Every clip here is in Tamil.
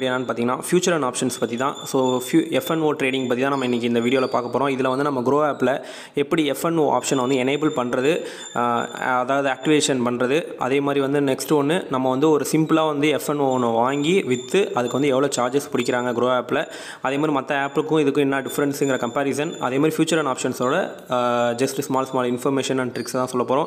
வீடியோ என்னன்னு பார்த்தீங்கன்னா ஃபியூச்சர் அண்ட் ஆப்ஷன்ஸ் பற்றி தான் ஸோ ஃபியூ எஃப்என்ஓ ட்ரேடிங் பற்றி தான் நம்ம இன்றைக்கி இந்த வீடியோவில் பார்க்க போகிறோம் இதில் வந்து நம்ம க்ரோ ஆப்பில் எப்படி எஃப்என்ஓ ஆப்ஷனை வந்து எனேபிள் பண்ணுறது அதாவது ஆக்டிவேஷன் பண்ணுறது அதே மாதிரி வந்து நெக்ஸ்ட் ஒன்று நம்ம வந்து ஒரு சிம்பிளாக வந்து எஃப்என்ஓ ஒன்று வாங்கி விற்று அதுக்கு வந்து எவ்வளோ சார்ஜஸ் பிடிக்கிறாங்க க்ரோ ஆப்பில் அதே மாதிரி மற்ற ஆப்புக்கும் இதுக்கும் என்ன டிஃப்ரென்ஸுங்கிற கம்பேரிசன் அதே மாதிரி ஃபியூச்சர் அண்ட் ஆப்ஷன்ஸோட just small small information and tricks தான் சொல்ல போகிறோம்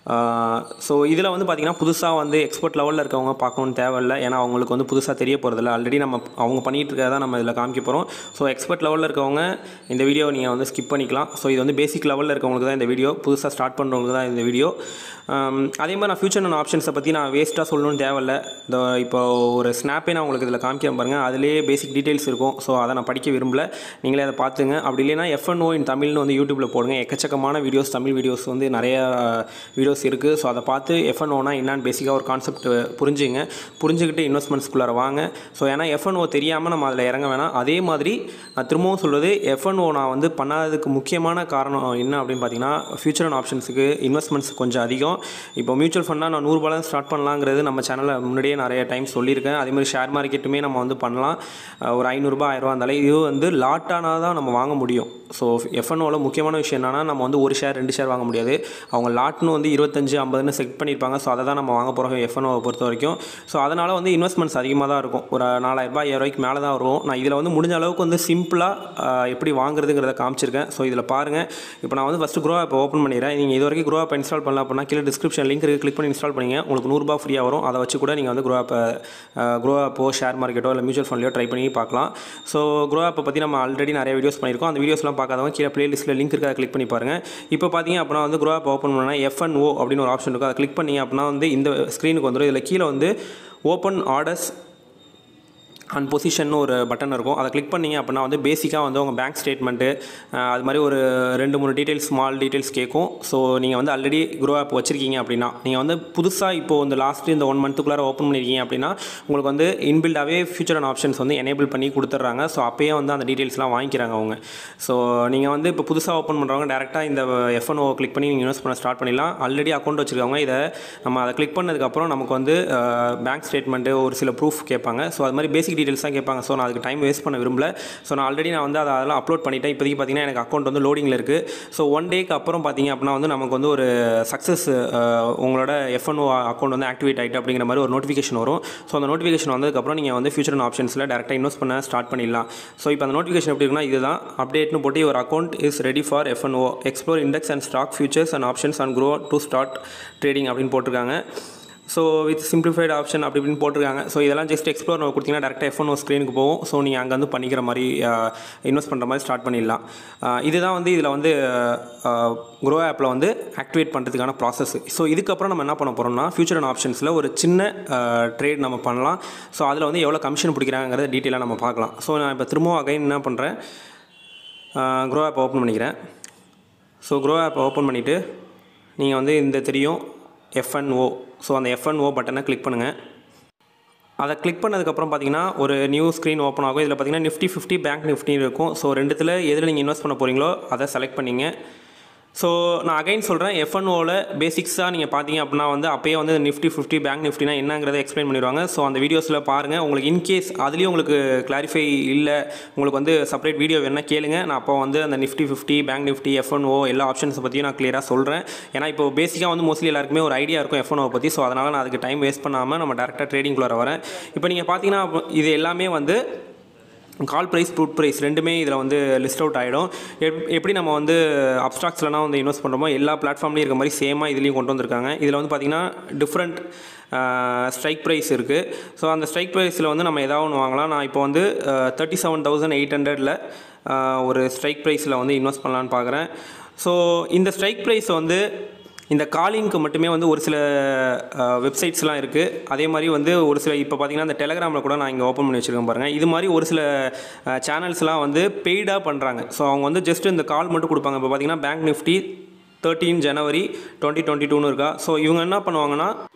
ஸோ இதில் வந்து பார்த்திங்கன்னா புதுசாக வந்து எக்ஸ்பர்ட் லெவலில் இருக்கவங்க பார்க்கணுன்னு தேவையில்லை ஏன்னா அவங்களுக்கு வந்து புதுசாக தெரிய போகிறதில்ல ஆல்ரெடி நம்ம அவங்க பண்ணிகிட்டு இருக்கிறதா நம்ம இதில் காமிக்க போகிறோம் ஸோ எக்ஸ்பர்ட் லெவலில் இருக்கவங்க இந்த வீடியோ நீங்கள் வந்து ஸ்கிப் பண்ணிக்கலாம் ஸோ இது வந்து பேசிக் லெவலில் இருக்கவங்களுக்கு தான் இந்த வீடியோ புதுசாக ஸ்டார்ட் பண்ணுறவங்களுக்கு தான் இந்த வீடியோ அதே மாதிரி நான் ஃபியூச்சர் அண்ட் ஆப்ஷன்ஸை பற்றி நான் வேஸ்ட்டாக சொல்லணும்னு தேவையில்ல இந்த இப்போ ஒரு ஸ்னாப்பே நான் உங்களுக்கு இதில் காமிக்கிறேன் பாருங்கள் அதிலேயே பேசிக் டீட்டெயில்ஸ் இருக்கும் ஸோ அதை நான் படிக்க விரும்பல நீங்களே அதை பார்த்துங்க அப்படி இல்லைன்னா எஃப்என்ஓ இன் தமிழ்னு வந்து யூடியூப்பில் போடுங்க எக்கச்சக்கமான வீடியோஸ் தமிழ் வீடியோஸ் வந்து நிறைய வீடியோஸ் இருக்குது ஸோ அதை பார்த்து எஃப்என்ஓனா என்னான்னு பேசிக்காக ஒரு கான்செப்ட் புரிஞ்சுங்க புரிஞ்சுக்கிட்டு இன்வெஸ்ட்மெண்ட்ஸ்குள்ளார வாங்க ஸோ ஏன்னா எஃப்என்ஓ தெரியாமல் நம்ம அதில் இறங்க வேணாம் அதே மாதிரி நான் திரும்பவும் சொல்வது எஃப்என்ஓ நான் வந்து பண்ணாததுக்கு முக்கியமான காரணம் என்ன அப்படின்னு பார்த்தீங்கன்னா ஃபியூச்சர் அண்ட் ஆப்ஷன்ஸுக்கு இன்வெஸ்ட்மெண்ட்ஸ் கொஞ்சம் அதிகம் இப்போ மியூச்சுவல் ஃபண்டாக நான் நூறுபாலாம் ஸ்டார்ட் பண்ணலாங்கிறது நம்ம சேனலில் முன்னாடியே நிறைய டைம் சொல்லியிருக்கேன் அதே மாதிரி ஷேர் மார்க்கெட்டுமே நம்ம வந்து பண்ணலாம் ஒரு ஐநூறுரூபா ஆயிரரூவா இருந்தாலே இது வந்து லாட்டானால் தான் நம்ம வாங்க முடியும் ஸோ எஃப்என்ஓவில் முக்கியமான விஷயம் என்னென்னா நம்ம வந்து ஒரு ஷேர் ரெண்டு ஷேர் வாங்க முடியாது அவங்க லாட்னு வந்து இருபத்தஞ்சு ஐம்பதுன்னு செட் பண்ணியிருப்பாங்க ஸோ அதை தான் நம்ம வாங்க போகிறோம் எஃப்என்ஓவை பொறுத்த வரைக்கும் ஸோ அதனால் வந்து இன்வெஸ்ட்மெண்ட்ஸ் அதிகமாக தான் இருக்கும் ஒரு நாலாயிரரூபா ஐயாயிரூவாய்க்கு மேலே தான் வரும் நான் இதில் வந்து முடிஞ்ச அளவுக்கு வந்து சிம்பிளாக எப்படி வாங்குறதுங்கிறத காமிச்சிருக்கேன் ஸோ இதில் பாருங்கள் இப்போ நான் வந்து ஃபஸ்ட்டு க்ரோ ஆப் ஓப்பன் பண்ணிடுறேன் நீங்கள் இது வரைக்கும் க்ரோ ஆப் இன்ஸ்டால் பண்ணலாம் அப்படின்னா கீழே டிஸ்கிரிப்ஷன் லிங்க் இருக்குது கிளிக் பண்ணி இன்ஸ்டால் பண்ணிங்க உங்களுக்கு நூறுரூபா ஃப்ரீயாக வரும் அதை வச்சு கூட நீங்கள் வந்து க்ரோ ஆப்பை க்ரோ ஆப்போ ஷேர் மார்க்கெட்டோ இல்லை மியூச்சுவல் ஃபண்ட்லையோ ட்ரை பண்ணி பார்க்கலாம் ஸோ க்ரோ ஆப்பை பற்றி நம்ம ஆல்ரெடி நிறைய வீடியோஸ் பண்ணியிருக்கோம் அந்த வீடியோஸ்லாம் பார்க்காதவங்க கீழே ப்ளேலிஸ்ட்டில் லிங்க் இருக்கா கிளிக் பண்ணி பாருங்கள் இப்போ பார்த்தீங்க அப்படின்னா வந்து க்ரோ ஆப் ஓப்பன் பண்ணால் எஃப்என்ஓ அப்படின்னு ஒரு ஆப்ஷன் இருக்கும் அதை கிளிக் பண்ணி அப்படின்னா வந்து இந்த ஸ்க்ரீனுக்கு வந்துடும் இதில் கீழே வந்து ஓப்பன் ஆர்டர்ஸ் அண்ட் பொசிஷன் ஒரு பட்டன் இருக்கும் அதை கிளிக் பண்ணிங்க அப்படின்னா வந்து பேசிக்காக வந்து உங்கள் பேங்க் ஸ்டேட்மெண்ட்டு அது மாதிரி ஒரு ரெண்டு மூணு டீட்டெயில்ஸ் ஸ்மால் டீட்டெயில்ஸ் கேட்கும் ஸோ நீங்கள் வந்து ஆல்ரெடி க்ரோ ஆப் வச்சுருக்கீங்க அப்படின்னா நீங்கள் வந்து புதுசாக இப்போ இந்த லாஸ்ட்டு இந்த ஒன் மந்த்துக்குள்ளார ஓப்பன் பண்ணியிருக்கீங்க அப்படின்னா உங்களுக்கு வந்து இன்பில்டாகவே ஃபியூச்சர் அண்ட் ஆப்ஷன்ஸ் வந்து எனேபிள் பண்ணி கொடுத்துட்றாங்க ஸோ அப்போயே வந்து அந்த டீட்டெயில்ஸ்லாம் வாங்கிக்கிறாங்க அவங்க ஸோ நீங்கள் வந்து இப்போ புதுசாக ஓப்பன் பண்ணுறவங்க டேரெக்டாக இந்த எஃப்என்ஓ கிளிக் பண்ணி நீங்கள் இன்வெஸ்ட் பண்ண ஸ்டார்ட் பண்ணிடலாம் ஆல்ரெடி அக்கௌண்ட் வச்சுருக்கவங்க இதை நம்ம அதை கிளிக் பண்ணதுக்கப்புறம் நமக்கு வந்து பேங்க் ஸ்டேட்மெண்ட்டு ஒரு சில ப்ரூஃப் கேட்பாங்க ஸோ அது மாதிரி பேசிக் டீட்டெயில்ஸ் தான் கேட்பாங்க ஸோ நான் அதுக்கு டைம் வேஸ்ட் பண்ண விரும்பல ஸோ நான் ஆல்ரெடி நான் வந்து அதை அதெல்லாம் அப்லோட் பண்ணிட்டேன் இப்போதைக்கு பார்த்தீங்கன்னா எனக்கு அக்கௌண்ட் வந்து லோடிங்கில் இருக்குது ஸோ ஒன் டேக்கு அப்புறம் பார்த்தீங்க அப்படின்னா வந்து நமக்கு வந்து ஒரு சக்ஸஸ் உங்களோட எஃப்என்ஓ அக்கௌண்ட் வந்து ஆக்டிவேட் ஆகிட்டு அப்படிங்கிற மாதிரி ஒரு நோட்டிஃபிகேஷன் வரும் ஸோ அந்த நோட்டிஃபிகேஷன் வந்ததுக்கப்புறம் நீங்கள் வந்து ஃபியூச்சர் அண்ட் ஆப்ஷன்ஸில் டேரெக்டாக இன்வெஸ்ட் பண்ண ஸ்டார்ட் பண்ணிடலாம் ஸோ இப்போ அந்த நோட்டிஃபிகேஷன் எப்படி இருக்குன்னா இதுதான் அப்டேட்னு போட்டு ஒரு account is ready for F N O explore index and stock futures and options and Groww to start trading அப்படின்னு போட்டிருக்காங்க ஸோ வித் சிம்பிளிஃபைட் ஆப்ஷன் அப்படி இப்படின்னு போட்டிருக்காங்க ஸோ இதெல்லாம் ஜஸ்ட் எக்ஸ்ப்ளோர் கொடுத்தீங்கன்னா டேரெக்டாக எஃப்ஒன் ஸ்க்ரீனுக்கு போகும் ஸோ நீங்கள் அங்கே வந்து பண்ணிக்கிற மாதிரி இன்வெஸ்ட் பண்ணுற மாதிரி ஸ்டார்ட் பண்ணிடலாம் இதுதான் வந்து இதில் வந்து க்ரோ ஆப்பில் வந்து ஆக்டிவேட் பண்ணுறதுக்கான ப்ராசஸ் ஸோ இதுக்கப்புறம் நம்ம என்ன பண்ண போகிறோம்னா ஃபியூச்சர் அண்ட் ஆப்ஷன்ஸில் ஒரு சின்ன ட்ரேட் நம்ம பண்ணலாம் ஸோ அதில் வந்து எவ்வளோ கமிஷன் பிடிக்கிறாங்கிறத டீட்டெயிலாக நம்ம பார்க்கலாம் ஸோ நான் இப்போ திரும்பவும் அகைன் என்ன பண்ணுறேன் க்ரோ ஆப் ஓப்பன் பண்ணிக்கிறேன் ஸோ க்ரோ ஆப் ஓப்பன் பண்ணிவிட்டு நீங்கள் வந்து இந்த தெரியும் எஃப்என்ஓ ஸோ அந்த எஃப்என்ஓ பட்டனை கிளிக் பண்ணுங்கள் அதை கிளிக் பண்ணதுக்கப்புறம் பார்த்தீங்கன்னா ஒரு நியூ ஸ்க்ரீன் ஓப்பன் ஆகும் இதில் பார்த்தீங்கன்னா நிஃப்டி ஃபிஃப்டி பேங்க் நிஃப்டி இருக்கும் ஸோ ரெண்டுத்தில் எதில் நீங்கள் இன்வெஸ்ட் பண்ண போகிறீங்களோ அதை செலக்ட் பண்ணிங்க ஸோ நான் அகைன் சொல்கிறேன் எஃப்என்ஓவில் பேசிக்ஸாக நீங்கள் பார்த்தீங்க அப்படின்னா வந்து அப்போயே வந்து நிஃப்டி ஃபிஃப்டி பேங்க் நிஃப்டினா என்னங்கிறத எக்ஸ்பிளைன் பண்ணிடுவாங்க ஸோ அந்த வீடியோஸில் பாருங்கள் உங்களுக்கு இன்கேஸ் அதுலேயும் உங்களுக்கு கிளாரிஃபை இல்லை உங்களுக்கு வந்து செப்பரேட் வீடியோ வேணால் கேளுங்க நான் அப்போ வந்து அந்த Nifty fifty bank Nifty F N O எல்லா ஆப்ஷன்ஸை பற்றியும் நான் கிளியராக சொல்கிறேன் ஏன்னா இப்போ பேசிக்காக வந்து மோஸ்ட்லி எல்லாருக்குமே ஒரு ஐடியா இருக்கும் எஃப்என்ஓ பற்றி ஸோ அதனால் நான் அதுக்கு டைம் வேஸ்ட் பண்ணாமல் நம்ம டேரெக்டாக ட்ரேடிங்குள்ளே வரேன் இப்போ நீங்கள் பார்த்தீங்கன்னா இது எல்லாமே வந்து கால் ப்ரைஸ் புட் ப்ரைஸ் ரெண்டுமே இதில் வந்து லிஸ்ட் அவுட் ஆகிடும் எப் எப்படி நம்ம வந்து அப்ஸ்டாக்ஸ்லாம் வந்து இன்வெஸ்ட் பண்ணுறோமோ எல்லா பிளாட்ஃபார்ம்லேயும் இருக்க மாதிரி சேமாக இதுலேயும் கொண்டு வந்திருக்காங்க இதில் வந்து பார்த்திங்கன்னா டிஃப்ரெண்ட் ஸ்ட்ரைக் ப்ரைஸ் இருக்குது ஸோ அந்த ஸ்ட்ரைக் ப்ரைஸில் வந்து நம்ம எதாவது ஒன்று வாங்கலாம் நான் இப்போ வந்து தேர்ட்டி செவன் தௌசண்ட் எயிட் ஹண்ட்ரடில் ஒரு ஸ்ட்ரைக் ப்ரைஸில் வந்து இன்வெஸ்ட் பண்ணலான்னு பார்க்குறேன் ஸோ இந்த ஸ்ட்ரைக் ப்ரைஸ் வந்து இந்த காலிங்க்கு மட்டுமே வந்து ஒரு சில வெப்சைட்ஸ்லாம் இருக்குது அதே மாதிரி வந்து ஒரு சில இப்போ பார்த்தீங்கன்னா இந்த டெலகிராமில் கூட நான் இங்கே ஓப்பன் பண்ணி வச்சுருக்கேன் பாருங்கள் இது மாதிரி ஒரு சில சேனல்ஸ்லாம் வந்து பெய்டாக பண்ணுறாங்க ஸோ அவங்க வந்து ஜஸ்ட் இந்த கால் மட்டும் கொடுப்பாங்க இப்போ பார்த்தீங்கன்னா bank Nifty thirteen January twenty twenty டூன்னு இருக்கா ஸோ இவங்க என்ன பண்ணுவாங்கன்னா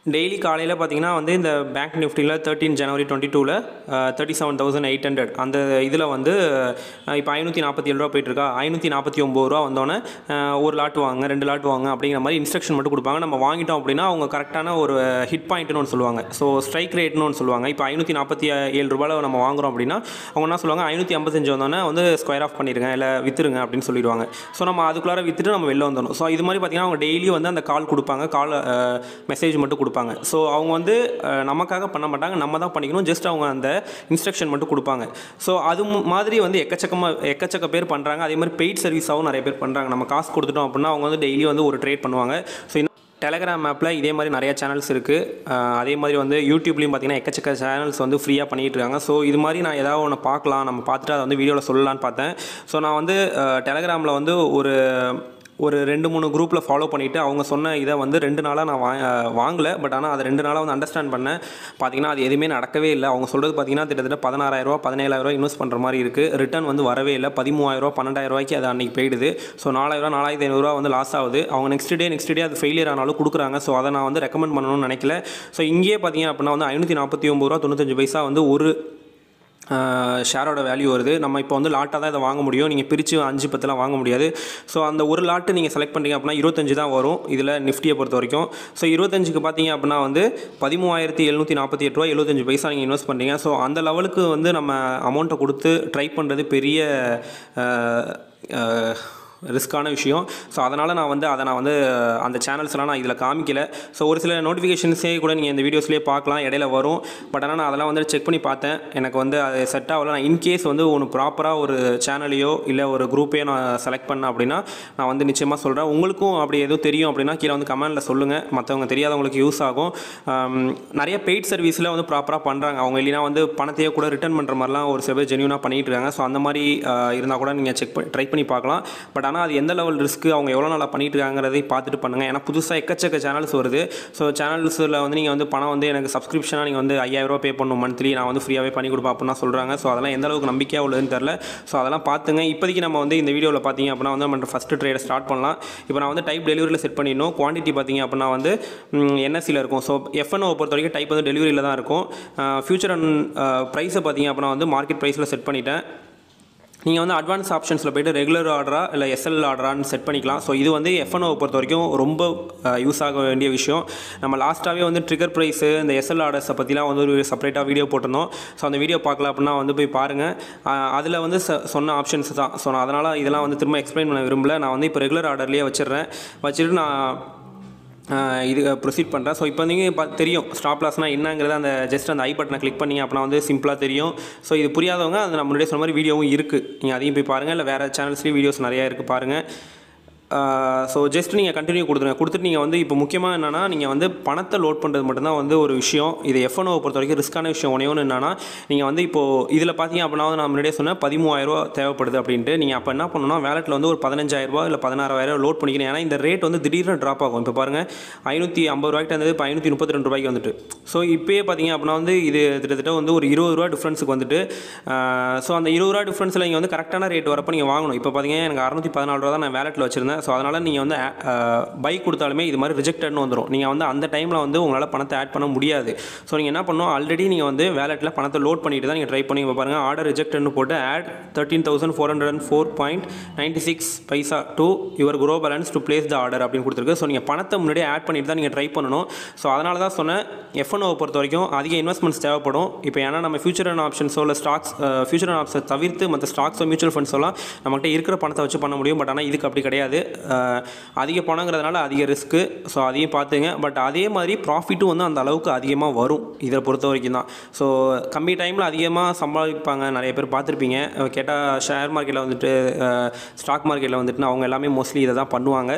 டெய்லி காலையில் பார்த்தீங்கன்னா வந்து இந்த பேங்க் நிஃப்டியில் தேர்ட்டீன் ஜனவரி டுவெண்ட்டி டூவில் thirty seven thousand eight hundred அந்த இதில் வந்து அஹ், இப்போ ஐநூற்றி நாற்பத்தி ஏழு ரூபா போயிட்டுருக்கா ஐநூற்றி நாற்பத்தி ஒம்பது ரூபா வந்தோடனே அஹ், ஒரு லாட் வாங்க ரெண்டு லாட் வாங்க அப்படிங்கிற மாதிரி இன்ஸ்ட்ரக்ஷன் மட்டும் கொடுப்பாங்க நம்ம வாங்கிட்டோம் அப்படின்னா அவங்க கரெக்டான ஒரு ஹிட் பாயிண்ட்னு ஒன்று சொல்லுவாங்க ஸோ ஸ்ட்ரைக் ரேட்னு ஒன்று சொல்லுவாங்க இப்போ ஐநூற்றி நாற்பத்தி ஏழு ரூபாயில் நம்ம வாங்குறோம் அப்படின்னா அவங்க என்ன சொல்லுவாங்க ஐநூற்றி ஐம்பத்தஞ்சு வந்தோடனே வந்து ஸ்கொயர் ஆஃப் பண்ணிடுங்க இல்லை விற்றுருங்க அப்படின்னு சொல்லிடுவாங்க ஸோ நம்ம அதுக்குள்ளார விற்றுட்டு நம்ம வெளில வந்துடணும் ஸோ இது மாதிரி பார்த்தீங்கன்னா அவங்க டெய்லி வந்து அந்த கால் கொடுப்பாங்க கால் மெசேஜ் மட்டும் கொடுப்பாங்க ஸோ அவங்க வந்து அஹ், நமக்காக பண்ண மாட்டாங்க நம்ம தான் பண்ணிக்கணும் ஜஸ்ட் அவங்க அந்த இன்ஸ்ட்ரக்ஷன் மட்டும் கொடுப்பாங்க ஸோ அது மு- மாதிரி வந்து எக்கச்சக்கமாக எக்கச்சக்க பேர் பண்ணுறாங்க அதே மாதிரி பெய்ட் சர்வீஸாகவும் நிறைய பேர் பண்ணுறாங்க நம்ம காசு கொடுத்துட்டோம் அப்படின்னா அவங்க வந்து டெய்லி வந்து ஒரு ட்ரேட் பண்ணுவாங்க ஸோ இந்த டெலகிராம் ஆப்பில் இதே மாதிரி நிறைய சேனல்ஸ் இருக்குது அதே மாதிரி வந்து யூடியூப்லேயும் பார்த்தீங்கன்னா எக்கச்சக்க சேனல்ஸ் வந்து ஃப்ரீயாக பண்ணிகிட்டு இருக்காங்க ஸோ இது மாதிரி நான் ஏதாவது ஒன்று பார்க்கலாம் நம்ம பார்த்துட்டு அதை வந்து வீடியோவில் சொல்லலான்னு பார்த்தேன் ஸோ நான் வந்து டெலகிராமில் வந்து ஒரு ஒரு ரெண்டு மூணு குரூப்பில் ஃபாலோ பண்ணிவிட்டு அவங்க சொன்ன இதை வந்து ரெண்டு நாளாக நான் வா வாங்கலை பட் ஆனால் அதை ரெண்டு நாளாக வந்து அண்டர்ஸ்டாண்ட் பண்ணேன் பார்த்தீங்கன்னா அது எதுவுமே நடக்கவே இல்லை அவங்க சொல்கிறது பார்த்தீங்கன்னா கிட்டத்தட்ட பதினாறாயிரரூவா பதினேழாயிரரூவா இன்வெஸ்ட் பண்ணுற மாதிரி இருக்குது ரிட்டர்ன் வந்து வரவே இல்லை பதிமூவாயிரரூவா பன்னெண்டாயிரம் ரூபாய்க்கு அது அன்றைக்கி போயிடுது ஸோ நாலாயிரரூவா நாலாயிரத்தி ஐநூறுரூவா வந்து லாஸ் ஆகுது அவங்க நெக்ஸ்ட் டே நெக்ஸ்ட் டே அது ஃபெயிலியர் ஆனாலும் கொடுக்குறாங்க ஸோ அதை நான் வந்து ரெக்கமெண்ட் பண்ணணும்னு நினைக்கல ஸோ இங்கேயே பார்த்தீங்க அப்படின்னா வந்து ஐநூற்றி நாற்பத்தி ஒம்பது ரூபா தொண்ணூத்தஞ்சு பைசா வந்து ஒரு ஷேரோட வேல்யூ வருது நம்ம இப்போ வந்து லாட்டாக தான் இதை வாங்க முடியும் நீங்கள் பிரித்து அஞ்சு பத்துலாம் வாங்க முடியாது ஸோ அந்த ஒரு லாட்டு நீங்கள் செலக்ட் பண்ணுறீங்க அப்படின்னா இருபத்தஞ்சு தான் வரும் இதில் நிஃப்டியை பொறுத்த வரைக்கும் ஸோ இருபத்தஞ்சுக்கு பார்த்தீங்க அப்படின்னா வந்து பதிமூவாயிரத்தி எழுநூற்றி நாற்பத்தி எட்டு ரூபா எழுபத்தஞ்சு பைசா நீங்கள் இன்வெஸ்ட் பண்ணுறீங்க ஸோ அந்த லெவலுக்கு வந்து நம்ம அமௌண்ட்டை கொடுத்து ட்ரை பண்ணுறது பெரிய அஹ், அஹ், ரிஸ்க்கான விஷயம் ஸோ அதனால் நான் வந்து அதை நான் வந்து அந்த சேனல்ஸ்லாம் நான் இதில் காமிக்கல ஸோ ஒரு சில நோட்டிஃபிகேஷன்ஸே கூட நீங்கள் இந்த வீடியோஸ்லேயே பார்க்கலாம் இடையில வரும் பட் ஆனால் நான் அதெல்லாம் வந்து செக் பண்ணி பார்த்தேன் எனக்கு வந்து அது செட் ஆகல நான் இன்கேஸ் வந்து ஒன்று ப்ராப்பராக ஒரு சேனலையோ இல்லை ஒரு குரூப்பையோ நான் செலக்ட் பண்ணேன் அப்படின்னா நான் வந்து நிச்சயமாக சொல்கிறேன் உங்களுக்கும் அப்படி எதுவும் தெரியும் அப்படின்னா கீழே வந்து கமெண்ட்டில் சொல்லுங்கள் மற்றவங்க தெரியாதவங்களுக்கு யூஸ் ஆகும் ஆம், நிறைய பெய்ட் சர்வீஸில் வந்து ப்ராப்பராக பண்ணுறாங்க அவங்க இல்லைனா வந்து பணத்தையே கூட ரிட்டர்ன் பண்ணுற மாதிரிலாம் ஒரு சில பேர் ஜென்யூனாக பண்ணிட்டு இருக்காங்க ஸோ அந்த மாதிரி இருந்தால் கூட நீங்கள் செக் பண்ணி ட்ரை பண்ணி பார்க்கலாம் பட் ஆனால் அது எந்த லெவல் ரிஸ்க்கு அவங்க எவ்வளோ நாளாக பண்ணிட்டு இருக்காங்கிறதை பார்த்துட்டு பண்ணுங்கள் ஏன்னா புதுசாக எக்கச்சக்க சேனல்ஸ் வருது ஸோ சேனல்ஸில் வந்து நீங்கள் வந்து பணம் வந்து எனக்கு சப்ஸ்கிரிப்ஷனாக நீங்கள் வந்து ஐயாயிரரூபா பே பண்ணணும் மந்த்லி நான் வந்து ஃப்ரீயாகவே பண்ணி கொடுப்பேன் அப்படின்னா சொல்கிறாங்க ஸோ அதெல்லாம் எந்த அளவுக்கு நம்பிக்கையாக உள்ளதுன்னு தெரில ஸோ அதெல்லாம் பார்த்துங்க இப்போதைக்கு நம்ம வந்து இந்த வீடியோவில் பார்த்தீங்க அப்படின்னா வந்து நம்ம ஃபஸ்ட்டு ட்ரேடை ஸ்டார்ட் பண்ணலாம் இப்போ நான் வந்து டைப் டெலிவரியில் செட் பண்ணிடணும் குவான்டிட்டி பார்த்தீங்க அப்படின்னா வந்து என்எஸ்சியில் இருக்கும் ஸோ எஃப்என்ஓ பொறுத்த வரைக்கும் டைப் வந்து டெலிவரியில் தான் இருக்கும் ஃபியூச்சர் அண்ட் ப்ரைஸை பார்த்தீங்க அப்படின்னா வந்து மார்க்கெட் ப்ரைஸில் செட் பண்ணிட்டேன் நீங்கள் வந்து அட்வான்ஸ் ஆப்ஷன்ஸில் போய்ட்டு ரெகுலர் ஆர்டரா இல்லை எஸ்எல் ஆர்டரான்னு செட் பண்ணிக்கலாம் ஸோ இது வந்து எஃப்என்ஓவை பொறுத்த வரைக்கும் ரொம்ப யூஸ் ஆக வேண்டிய விஷயம் நம்ம லாஸ்ட்டாகவே வந்து ட்ரிகர் ப்ரைஸு இந்த எஸ்எல் ஆர்டர்ஸை பற்றிலாம் வந்து ஒரு செப்பரேட்டாக வீடியோ போட்டிருந்தோம் ஸோ அந்த வீடியோ பார்க்கல அப்படின்னா வந்து போய் பாருங்கள் அதில் வந்து ச- சொன்ன ஆப்ஷன்ஸ் தான் ஸோ நான் அதனால் இதெல்லாம் வந்து திரும்ப எக்ஸ்பிளைன் பண்ண விரும்பல நான் வந்து இப்போ ரெகுலர் ஆர்டர்லேயே வச்சிடுறேன் வச்சுட்டு நான் ஆஹ் இது ப்ரொசீட் பண்ணுறேன் ஸோ இப்போ நீங்கள் பா தெரியும் ஸ்டாப் லாஸ்னால் என்னங்கிறது அந்த ஜஸ்ட் அந்த ஐ பட்டனை கிளிக் பண்ணி அப்படின்னா வந்து சிம்பிளாக தெரியும் ஸோ இது புரியாதவங்க அது நான் முன்னாடியே சொன்ன மாதிரி வீடியோவும் இருக்குது நீங்கள் அதையும் போய் பாருங்கள் இல்லை வேறு சேனல்ஸ்லேயும் வீடியோஸ் நிறையா இருக்குது பாருங்கள் ஸோ ஜஸ்ட் நீங்கள் கண்டினியூ கொடுத்துருங்க கொடுத்துட்டு நீங்கள் வந்து இப்போ முக்கியமாக என்னென்னா நீங்கள் வந்து பணத்தை லோட் பண்ணுறது மட்டும்தான் வந்து ஒரு விஷயம் இது எஃப்என்ஓவை பொறுத்த வரைக்கும் ரிஸ்க்கான விஷயம் ஒன்றே ஒன்று என்னன்னா நீங்கள் வந்து இப்போது இதில் பார்த்தீங்க அப்படின்னா வந்து நான் முன்னாடியே சொன்னேன் பதிமூவாயிரரூவா தேவைப்படுது அப்படின்ட்டு நீங்கள் அப்போ என்ன பண்ணணும்னா வேலெட்டில் வந்து ஒரு பதினஞ்சாயிரரூபா இல்லை பதினாறாயிரம் லோட் பண்ணிக்கணும் ஏன்னா இந்த ரேட் வந்து திடீர்னு ட்ராப் ஆகும் இப்போ பாருங்கள் ஐநூற்றி ஐம்பது ரூபாய்க்கு இருந்தது இப்போ ஐநூற்றி முப்பத்தி ரெண்டு ரூபாய்க்கு வந்துட்டு ஸோ இப்போயே பார்த்தீங்க அப்படின்னா வந்து இது கிட்டத்தட்ட வந்து ஒரு இருபது ரூபா டிஃப்ரென்ஸுக்கு வந்துட்டு ஸோ அந்த இருபது ரூபா டிஃப்ரென்ஸில் நீங்கள் வந்து கரெக்டான ரேட் வரப்போ நீங்கள் வாங்கணும் இப்போ பார்த்தீங்கன்னா எனக்கு அறுநூற்றி பதினாலு ரூபா தான் நான் வேலெட்டில் வச்சிருந்தேன் ஸோ அதனால் நீங்கள் வந்து பை கொடுத்தாலுமே இது மாதிரி ரிஜெக்டட்னு வந்துடும் நீங்கள் வந்து அந்த டைமில் வந்து உங்களால் பணத்தை ஆட் பண்ண முடியாது ஸோ நீங்கள் என்ன பண்ணணும் ஆல்ரெடி நீங்கள் வந்து வேலெட்டில் பணத்தை லோட் பண்ணிட்டு தான் நீங்கள் ட்ரை பண்ணி இப்போ பாருங்கள் ஆர்டர் ரிஜெக்ட்னு போட்டு add thirteen thousand four hundred and four point ninety six paisa to your Groww balance to place the order அப்படின்னு கொடுத்துருக்கு ஸோ நீங்கள் பணத்தை முன்னாடியே ஆட் பண்ணிட்டு தான் நீங்கள் ட்ரை பண்ணணும் ஸோ அதனால தான் சொன்னேன் எஃப்என்ஓவை பொறுத்த வரைக்கும் அதிக இன்வெஸ்ட்மெண்ட்ஸ் தேவைப்படும் இப்போ ஏன்னா நம்ம ஃபியூச்சர் அண்ட் ஆப்ஷன்ஸோ இல்லை ஸ்டாக்ஸ் ஃபியூச்சர் அண்ட் ஆப்ஷன் தவிர்த்து மற்ற ஸ்டாக்ஸோ மியூச்சுவல் ஃபண்ட்ஸோ எல்லாம் நம்மகிட்ட இருக்கிற பணத்தை வச்சு பண்ண முடியும் பட் ஆனால் இதுக்கு அப்படி கிடையாது அஹ், அதிக பணங்கிறதுனால அதிக ரிஸ்க்கு ஸோ அதையும் பார்த்துங்க பட் அதே மாதிரி ப்ராஃபிட்டும் வந்து அந்த அளவுக்கு அதிகமாக வரும் இதை பொறுத்த வரைக்கும் தான் ஸோ கம்மி டைமில் அதிகமாக சம்பாதிப்பாங்க நிறைய பேர் பார்த்துருப்பீங்க கேட்டால் ஷேர் மார்க்கெட்டில் வந்துட்டு ஸ்டாக் மார்க்கெட்டில் வந்துட்டு அவங்க எல்லாமே மோஸ்ட்லி இதை தான் பண்ணுவாங்க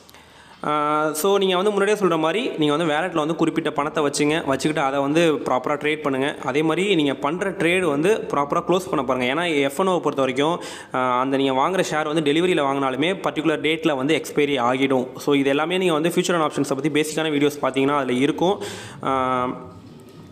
ஸோ நீங்கள் வந்து முன்னாடியே சொல்கிற மாதிரி நீங்கள் வந்து வேலெட்டில் வந்து குறிப்பிட்ட பணத்தை வச்சுங்க வச்சுக்கிட்டு அதை வந்து ப்ராப்பராக ட்ரேட் பண்ணுங்கள் அதே மாதிரி நீங்கள் பண்ணுற ட்ரேடு வந்து ப்ராப்பராக க்ளோஸ் பண்ண பாருங்கள் ஏன்னா எஃப்என்ஓவை பொறுத்த வரைக்கும் ஆஹ் அந்த நீங்கள் வாங்குற ஷேர் வந்து டெலிவரியில் வாங்கினாலுமே பர்டிகுலர் டேட்டில் வந்து எக்ஸ்பைரி ஆகிடும் ஸோ இது எல்லாமே நீங்கள் வந்து ஃபியூச்சர் அண்ட் ஆப்ஷன்ஸை பற்றி பேசிக்கான வீடியோஸ் பார்த்தீங்கன்னா அதில் இருக்கும் ஆஹ்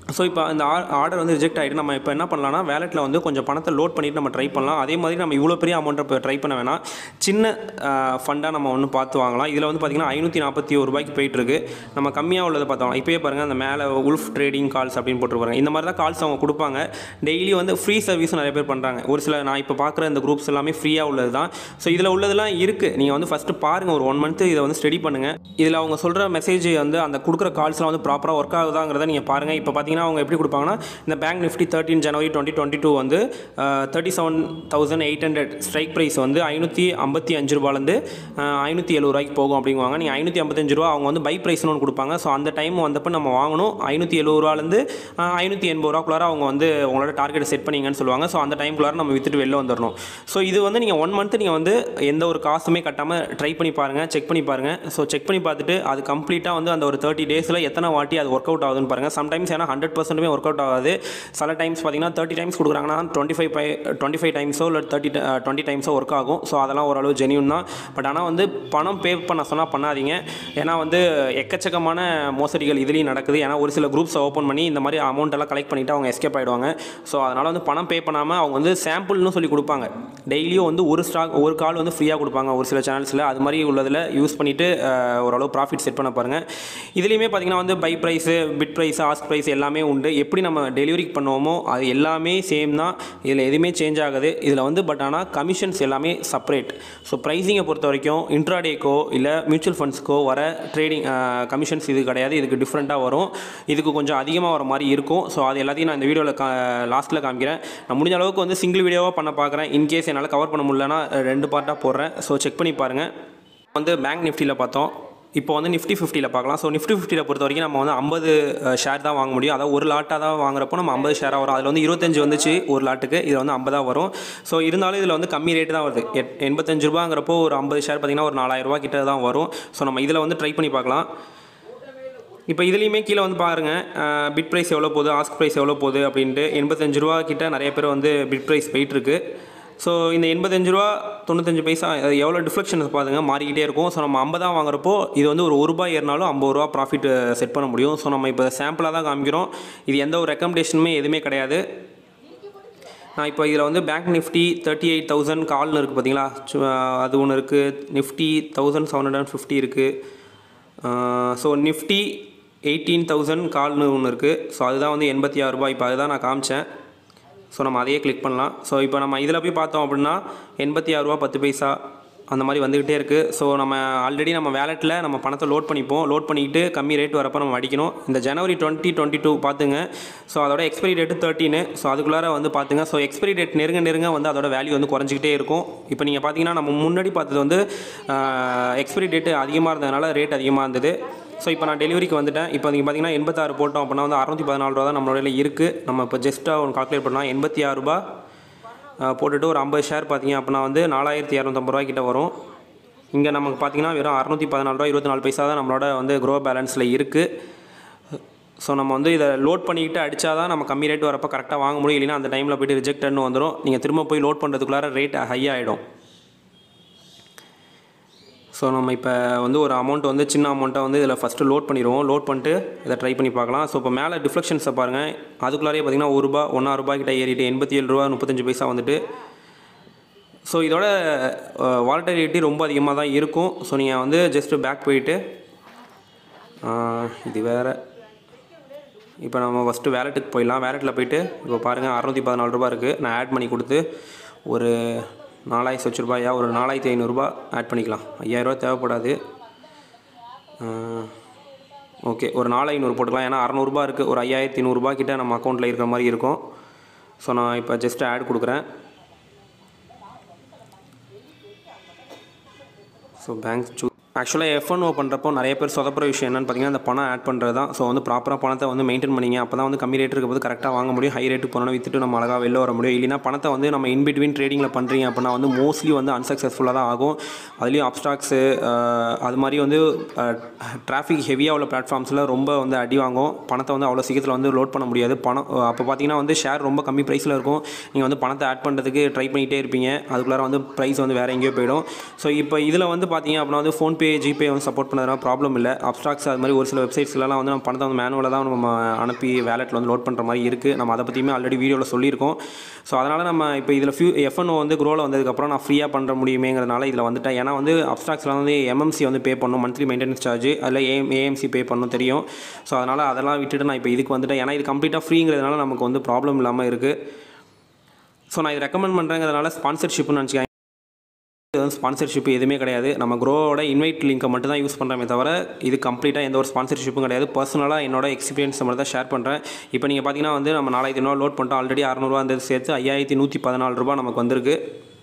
ஸோ இப்போ இந்த ஆர்டர் வந்து ரிஜெக்ட் ஆகிட்டு நம்ம இப்போ என்ன பண்ணலாம்னா வேலெட்டில் வந்து கொஞ்சம் பணத்தை லோட் பண்ணிவிட்டு நம்ம ட்ரை பண்ணலாம் அதே மாதிரி நம்ம இவ்வளோ பெரிய அமௌண்ட்டை இப்போ ட்ரை பண்ண வேணாம் சின்ன ஃபண்டாக நம்ம ஒன்று பார்த்து வாங்கலாம் இதில் வந்து பார்த்திங்கன்னா ஐநூற்றி நாற்பத்தி ஒரு ரூபாய்க்கு போயிட்டுருக்கு நம்ம கம்மியாக உள்ளதை பார்த்தோம் இப்போயே பாருங்கள் அந்த மேலே உல்ஃப் ட்ரேடிங் கால்ஸ் அப்படின்னு போட்டுருப்பாங்க இந்த மாதிரி தான் கால்ஸ் அவங்க கொடுப்பாங்க டெய்லி வந்து ஃப்ரீ சர்வீஸ் நிறைய பேர் பண்ணுறாங்க ஒரு சில நான் இப்போ பார்க்குற இந்த குரூப்ஸ் எல்லாமே ஃப்ரீயாக உள்ளது தான் ஸோ இதில் உள்ளதெல்லாம் இருக்குது நீங்கள் வந்து ஃபஸ்ட்டு பாருங்கள் ஒரு ஒன் மந்த்து இதை வந்து ஸ்டடி பண்ணுங்கள் இதில் அவங்க சொல்கிற மெசேஜ் வந்து அந்த கொடுக்குற கால்ஸ்லாம் வந்து ப்ராப்பராக ஒர்க் ஆகுதாங்கிறத நீங்கள் பாருங்கள் இப்போ பார்த்தீங்கன்னா அவங்க எப்படி கொடுப்பாங்கன்னா இந்த bank Nifty thirteen January twenty twenty two வந்து thirty seven thousand eight hundred strike price வந்து ஐநூற்றி ஐம்பத்தி அஞ்சு ரூபாலேருந்து ஐநூற்றி எழுபது ரூபாய்க்கு போகும் அப்படிங்குவாங்க நீங்கள் ஐநூற்றி ஐம்பத்தஞ்சு ரூபா அவங்க வந்து பை ப்ரைஸ்னு ஒன்று கொடுப்பாங்க ஸோ அந்த டைம் வந்தப்போ நம்ம வாங்கணும் ஐநூற்றி எழுபது ரூபாலேருந்து ஐநூற்றி எண்பது ரூபாக்குள்ளார அவங்க வந்து உங்களோட டார்கெட் செட் பண்ணிங்கன்னு சொல்லுவாங்க ஸோ அந்த டைம்குள்ளார நம்ம வித்துட்டு வெளில வந்துடணும் ஸோ இது வந்து நீங்கள் ஒன் மந்த் நீங்கள் வந்து எந்த ஒரு காசுமே கட்டாமல் ட்ரை பண்ணி பாருங்கள் செக் பண்ணி பாருங்கள் ஸோ செக் பண்ணி பார்த்துட்டு அது கம்ப்ளீட்டாக வந்து அந்த ஒரு தேர்ட்டி டேஸில் எத்தனை வாட்டி அது ஒர்க் அவுட் ஆகுதுன்னு பாருங்கள் சம்டைம்ஸ் ஏன்னா ஹண்ட்ரட் பர்சன்ட்டுமே ஒர்க் அவுட் ஆகாது சில டைம்ஸ் பார்த்தீங்கன்னா தேர்ட்டி டைம்ஸ் கொடுக்குறாங்கன்னா twenty five by twenty five டைம்ஸோ இல்லை தேர்ட்டி டுவெண்ட்டி டைம்ஸோ ஒர்க் ஆகும் ஸோ அதெல்லாம் ஓரளவு ஜெனியூன் தான் பட் ஆனால் வந்து பணம் பே பண்ண சொன்னால் பண்ணாதீங்க ஏன்னா வந்து எக்கச்சக்கமான மோசடிகள் இதுலேயும் நடக்குது ஏன்னா ஒரு சில குரூப்ஸை ஓப்பன் பண்ணி இந்த மாதிரி அமௌண்ட் எல்லாம் கலெக்ட் பண்ணிவிட்டு அவங்க எஸ்கேப் ஆகிடுவாங்க ஸோ அதனால் வந்து பணம் பே பண்ணாமல் அவங்க வந்து சாம்பிள்னு சொல்லி கொடுப்பாங்க டெய்லியும் வந்து ஒரு ஸ்டாக் ஒரு கால் வந்து ஃப்ரீயாக கொடுப்பாங்க ஒரு சில சேனல்ஸில் அது மாதிரி உள்ளதில் யூஸ் பண்ணிவிட்டு ஓரளவு ப்ராஃபிட் செட் பண்ண பாருங்கள் இதுலேயுமே பார்த்தீங்கன்னா வந்து buy price bid price ask price எல்லாமே உண்டு எப்படி நம்ம டெலிவரி பண்ணுவோமோ அது எல்லாமே சேம் தான் இதில் எதுவுமே சேஞ்ச் ஆகுது இதில் வந்து பட் ஆனால் கமிஷன்ஸ் எல்லாமே செப்பரேட் ஸோ ப்ரைஸிங்கை பொறுத்த வரைக்கும் இன்ட்ராடேக்கோ இல்லை மியூச்சுவல் ஃபண்ட்ஸ்க்கோ வர ட்ரேடிங் கமிஷன்ஸ் இது கிடையாது இதுக்கு டிஃப்ரெண்ட்டாக வரும் இதுக்கு கொஞ்சம் அதிகமாக வர மாதிரி இருக்கும் ஸோ அது எல்லாத்தையும் நான் இந்த வீடியோவில் கா லாஸ்ட்டில் காமிக்கிறேன் நான் முடிஞ்ச அளவுக்கு வந்து சிங்கிள் வீடியோவாக பண்ண பார்க்குறேன் இன்கேஸ் என்னால் கவர் பண்ண முடியலன்னா ரெண்டு பார்ட்டாக போடுறேன் ஸோ செக் பண்ணி பாருங்கள் வந்து பேங்க் நிஃப்டியில் பார்த்தோம் இப்போ வந்து நிஃப்டி ஃபிஃப்டியில் பார்க்கலாம் ஸோ நிஃப்டி ஃபிஃப்டியில் பொறுத்த வரைக்கும் நம்ம வந்து ஐம்பது ஷேர் தான் வாங்க முடியும் அதாவது ஒரு லாட்டாக தான் வாங்குறப்போ நம்ம ஐம்பது ஷேராக வரும் அதில் வந்து இருபத்தஞ்சு வந்துச்சு ஒரு லாட்டுக்கு இதில் வந்து ஐம்பதாக வரும் ஸோ இருந்தாலும் இதில் வந்து கம்மி ரேட்டு தான் வருது எட் எண்பத்தஞ்சு ரூபாங்கிறப்போ ஒரு ஐம்பது ஷேர் பார்த்திங்கன்னா ஒரு நாலாயிரம் ரூபா கிட்ட தான் வரும் ஸோ நம்ம இதில் வந்து ட்ரை பண்ணி பார்க்கலாம் இப்போ இதுலேயுமே கீழே வந்து பாருங்கள் பிட் ப்ரைஸ் எவ்வளோ போகுது ஆஸ்க் ப்ரைஸ் எவ்வளோ போகுது அப்படின்ட்டு எண்பத்தஞ்சு ரூபா கிட்ட நிறைய பேர் வந்து பிட் ப்ரைஸ் போயிட்டுருக்கு ஸோ இந்த எண்பத்தஞ்சு ரூபா தொண்ணூத்தஞ்சு பைசா அது எவ்வளோ டிஃப்ளெக்ஷன் பாருங்க மாறிக்கிட்டே இருக்கும் ஸோ நம்ம ஐம்பதா வாங்குறப்போ இது வந்து ஒரு ஒரு ரூபாய் ஏறினாலும் ஐம்பது ரூபா ப்ராஃபிட் செட் பண்ண முடியும் ஸோ நம்ம இப்போ சாம்பிளாக தான் காமிக்கிறோம் இது எந்த ஒரு ரெக்கமெண்டேஷனுமே எதுவுமே கிடையாது நான் இப்போ இதில் வந்து bank Nifty thirty eight thousand கால்னு இருக்குது பார்த்தீங்களா சு- அது ஒன்று இருக்குது Nifty thousand seven hundred fifty இருக்குது ஸோ நிஃப்டி எயிட்டீன் தௌசண்ட் கால்னு ஒன்று இருக்குது ஸோ அதுதான் வந்து எண்பத்தி ஆறு ரூபாய் இப்போ அதுதான் நான் காமிச்சேன் ஸோ நம்ம அதையே கிளிக் பண்ணலாம் ஸோ இப்போ நம்ம இதில் போய் பார்த்தோம் அப்படின்னா எண்பத்தி ஆறு ரூபா பத்து பைசா அந்த மாதிரி வந்துக்கிட்டே இருக்குது ஸோ நம்ம ஆல்ரெடி நம்ம வேலெட்டில் நம்ம பணத்தை லோட் பண்ணிப்போம் லோட் பண்ணிக்கிட்டு கம்மி ரேட் வரப்போ நம்ம அடிக்கணும் இந்த ஜனவரி டுவெண்ட்டி டுவெண்ட்டி டூ பார்த்துங்க ஸோ அதோட எக்ஸ்பைரி டேட்டு தேர்ட்டின்னு ஸோ அதுக்குள்ளார வந்து பார்த்துங்க ஸோ எக்ஸ்பைரி டேட் நெருங்க நெருங்க வந்து அதோட வேல்யூ வந்து குறைஞ்சிக்கிட்டே இருக்கும் இப்போ நீங்கள் பார்த்தீங்கன்னா நம்ம முன்னாடி பார்த்தது வந்து எக்ஸ்பைரி டேட்டு அதிகமாக இருந்ததுனால ரேட் அதிகமாக இருந்தது ஸோ இப்போ நான் டெலிவரிக்கு வந்துட்டேன் இப்போ நீங்கள் பார்த்தீங்கன்னா எண்பத்தாறு போட்டோம் அப்படின்னா வந்து அறுநூற்றி பதினாலு ரூபா தான் நம்மளோட இருக்குது நம்ம இப்போ ஜஸ்ட்டாக ஒன்று கால்குலேட் பண்ணலாம் எண்பத்தி ஆறு ரூபா அஹ், போட்டுட்டு ஒரு ஐம்பது ஷேர் பார்த்தீங்க அப்படின்னா வந்து நாலாயிரத்தி இரநூத்தம்பது ரூபாய் கிட்ட வரும் இங்கே நமக்கு பார்த்தீங்கன்னா வெறும் அறுநூற்றி பதினாலு ரூபா இருபத்தி நாலு பைசா தான் நம்மளோட வந்து க்ரோ பேலன்ஸில் இருக்குது ஸோ நம்ம வந்து இதை லோட் பண்ணிக்கிட்டு அடித்தா தான் நம்ம கம்மி ரேட் வரப்போ கரெக்டாக வாங்க முடியும் இல்லைன்னா அந்த டைமில் போய்ட்டு ரிஜெக்டட்னு வந்துடும் நீங்கள் திரும்ப போய் லோட் பண்ணுறதுக்குள்ளார ரேட் ஹை ஆகிடும் ஸோ நம்ம இப்போ வந்து ஒரு அமௌண்ட் வந்து சின்ன அமௌண்ட்டை வந்து இதில் ஃபஸ்ட்டு லோட் பண்ணிடுவோம் லோட் பண்ணிட்டு இதை ட்ரை பண்ணி பார்க்கலாம் ஸோ இப்போ மேலே டிஃப்ளெக்ஷன்ஸை பாருங்கள் அதுக்குள்ளாரே பார்த்தீங்கன்னா ஒரு ரூபா ஒன்றா ரூபாய் கிட்ட ஏறிட்டு எண்பத்தி ஏழு ரூபா முப்பத்தஞ்சு பைசா வந்துட்டு ஸோ இதோட வாலட்டிலிட்டி ரொம்ப அதிகமாக தான் இருக்கும் ஸோ நீங்கள் வந்து ஜஸ்ட்டு பேக் போயிட்டு ஆஹ், இது வேறு இப்போ நம்ம ஃபஸ்ட்டு வேலெட்டுக்கு போயிடலாம் வேலெட்டில் போயிட்டு இப்போ பாருங்கள் அறநூற்றி பதினாலு ரூபா இருக்குது நான் ஆட் பண்ணி கொடுத்து ஒரு நாலாயிரத்தி வச்சு ரூபாயா ஒரு நாலாயிரத்தி ஐநூறுரூபா ஆட் பண்ணிக்கலாம் ஐயாயிரரூபா தேவைப்படாது ஓகே ஒரு நாலு ஐநூறு போட்டுக்கலாம் ஏன்னா அறநூறுபா இருக்குது ஒரு ஐயாயிரத்தி நூறுரூபா கிட்ட நம்ம அக்கௌண்ட்டில் இருக்கிற மாதிரி இருக்கும் ஸோ நான் இப்போ ஜஸ்ட் ஆட் கொடுக்குறேன் ஸோ பேங்க் சூ ஆக்சுவலாக எஃப்என்ஓ பண்ணுறப்போ நிறைய பேர் சொதப்புற விஷயம் என்னன்னு பார்த்தீங்கன்னா அந்த பணம் ஆட் பண்ணுறது தான் ஸோ வந்து ப்ராப்பராக பணத்தை வந்து மெயின்டைன் பண்ணிங்க அப்போ தான் வந்து கம்மி ரேட் இருக்கும்போது கரெக்டாக வாங்க முடியும் ஹை ரேட்டு போனோம் வித்துட்டு நம்ம அழகாக வெளில வர முடியும் இல்லைனா பணத்தை வந்து நம்ம இன் பிட்வீன் ட்ரேடிங்கில் பண்ணுறீங்க அப்படின்னா வந்து மோஸ்ட்லி வந்து அன்சக்ஸஸ்ஃபுல்லாக தான் ஆகும் அதுலேயும் அப்ஸ்டாக்ஸு அது மாதிரி வந்து டிராஃபிக் ஹெவியாக உள்ள பிளாட்ஃபார்ம்ஸில் ரொம்ப வந்து அடி வாங்கும் பணத்தை வந்து அவ்வளோ சீக்கிரத்தில் வந்து லோட் பண்ண முடியாது பணம் அப்போ பார்த்தீங்கன்னா வந்து ஷேர் ரொம்ப கம்மி ப்ரைஸில் இருக்கும் நீங்கள் வந்து பணத்தை ஆட் பண்ணுறதுக்கு ட்ரை பண்ணிகிட்டே இருப்பீங்க அதுக்குள்ளார வந்து ப்ரைஸ் வந்து வேறு எங்கேயோ போயிடும் ஸோ இப்போ இதில் வந்து பார்த்தீங்க அப்படின்னா வந்து ஃபோன்பே ஃபோன்பே ஜிபே வந்து சப்போர்ட் பண்ணதுனால ப்ராப்ளம் இல்லை அப்ஸ்டாக்ஸ் அது மாதிரி ஒரு சில வெப்சைட்ஸ்லாம் வந்து நம்ம பணத்தை வந்து மேனுவலாக தான் நம்ம அனுப்பி வேலெட்டில் வந்து லோட் பண்ணுற மாதிரி இருக்குது நம்ம அதை பற்றியுமே ஆல்ரெடி வீடியோவில் சொல்லியிருக்கோம் ஸோ அதனால் நம்ம இப்போ இதில் ஃபியூ எஃப்என்ஓ வந்து க்ரோவில் வந்ததுக்கப்புறம் நான் ஃப்ரீயாக பண்ணுற முடியுமேங்கிறதுனால இதில் வந்துட்டேன் ஏன்னா வந்து அப்ஸ்டாக்ஸில் வந்து எம்எம்சி வந்து பே பண்ணணும் மந்த்லி மெயின்டெனன்ஸ் சார்ஜ் அதில் ஏஎம் ஏஎம்சி பே பண்ணணும் தெரியும் ஸோ அதனால் அதெல்லாம் விட்டுட்டு நான் இப்போ இதுக்கு வந்துட்டேன் ஏன்னா இது கம்ப்ளீட்டாக ஃப்ரீங்கிறதுனால நமக்கு வந்து ப்ராப்ளம் இல்லாமல் இருக்குது ஸோ நான் இது ரெக்கமெண்ட் பண்ணுறேங்கிறதுனால ஸ்பான்சர்ஷிப்னு நினச்சிக்கேன் இது வந்து ஸ்பான்சர்ஷிப் எதுவுமே கிடையாது நம்ம க்ரோவோட இன்வைட் லிங்கை மட்டும் தான் யூஸ் பண்ணுறமே தவிர இது கம்ப்ளீட்டாக எந்த ஒரு ஸ்பான்சர்ஷிப்பும் கிடையாது பர்சனலாக என்னோட எக்ஸ்பீரியன்ஸ் மட்டும் தான் ஷேர் பண்ணுறேன் இப்போ நீங்கள் பார்த்தீங்கன்னா வந்து நம்ம நாலாயிரத்தி ஐநூறுவா லோட் பண்ணிட்டோம் ஆல்ரெடி அறநூறுவா இருந்தது சேர்த்து ஐயாயிரத்தி நூற்றி பதினாலு ரூபா நமக்கு வந்திருக்கு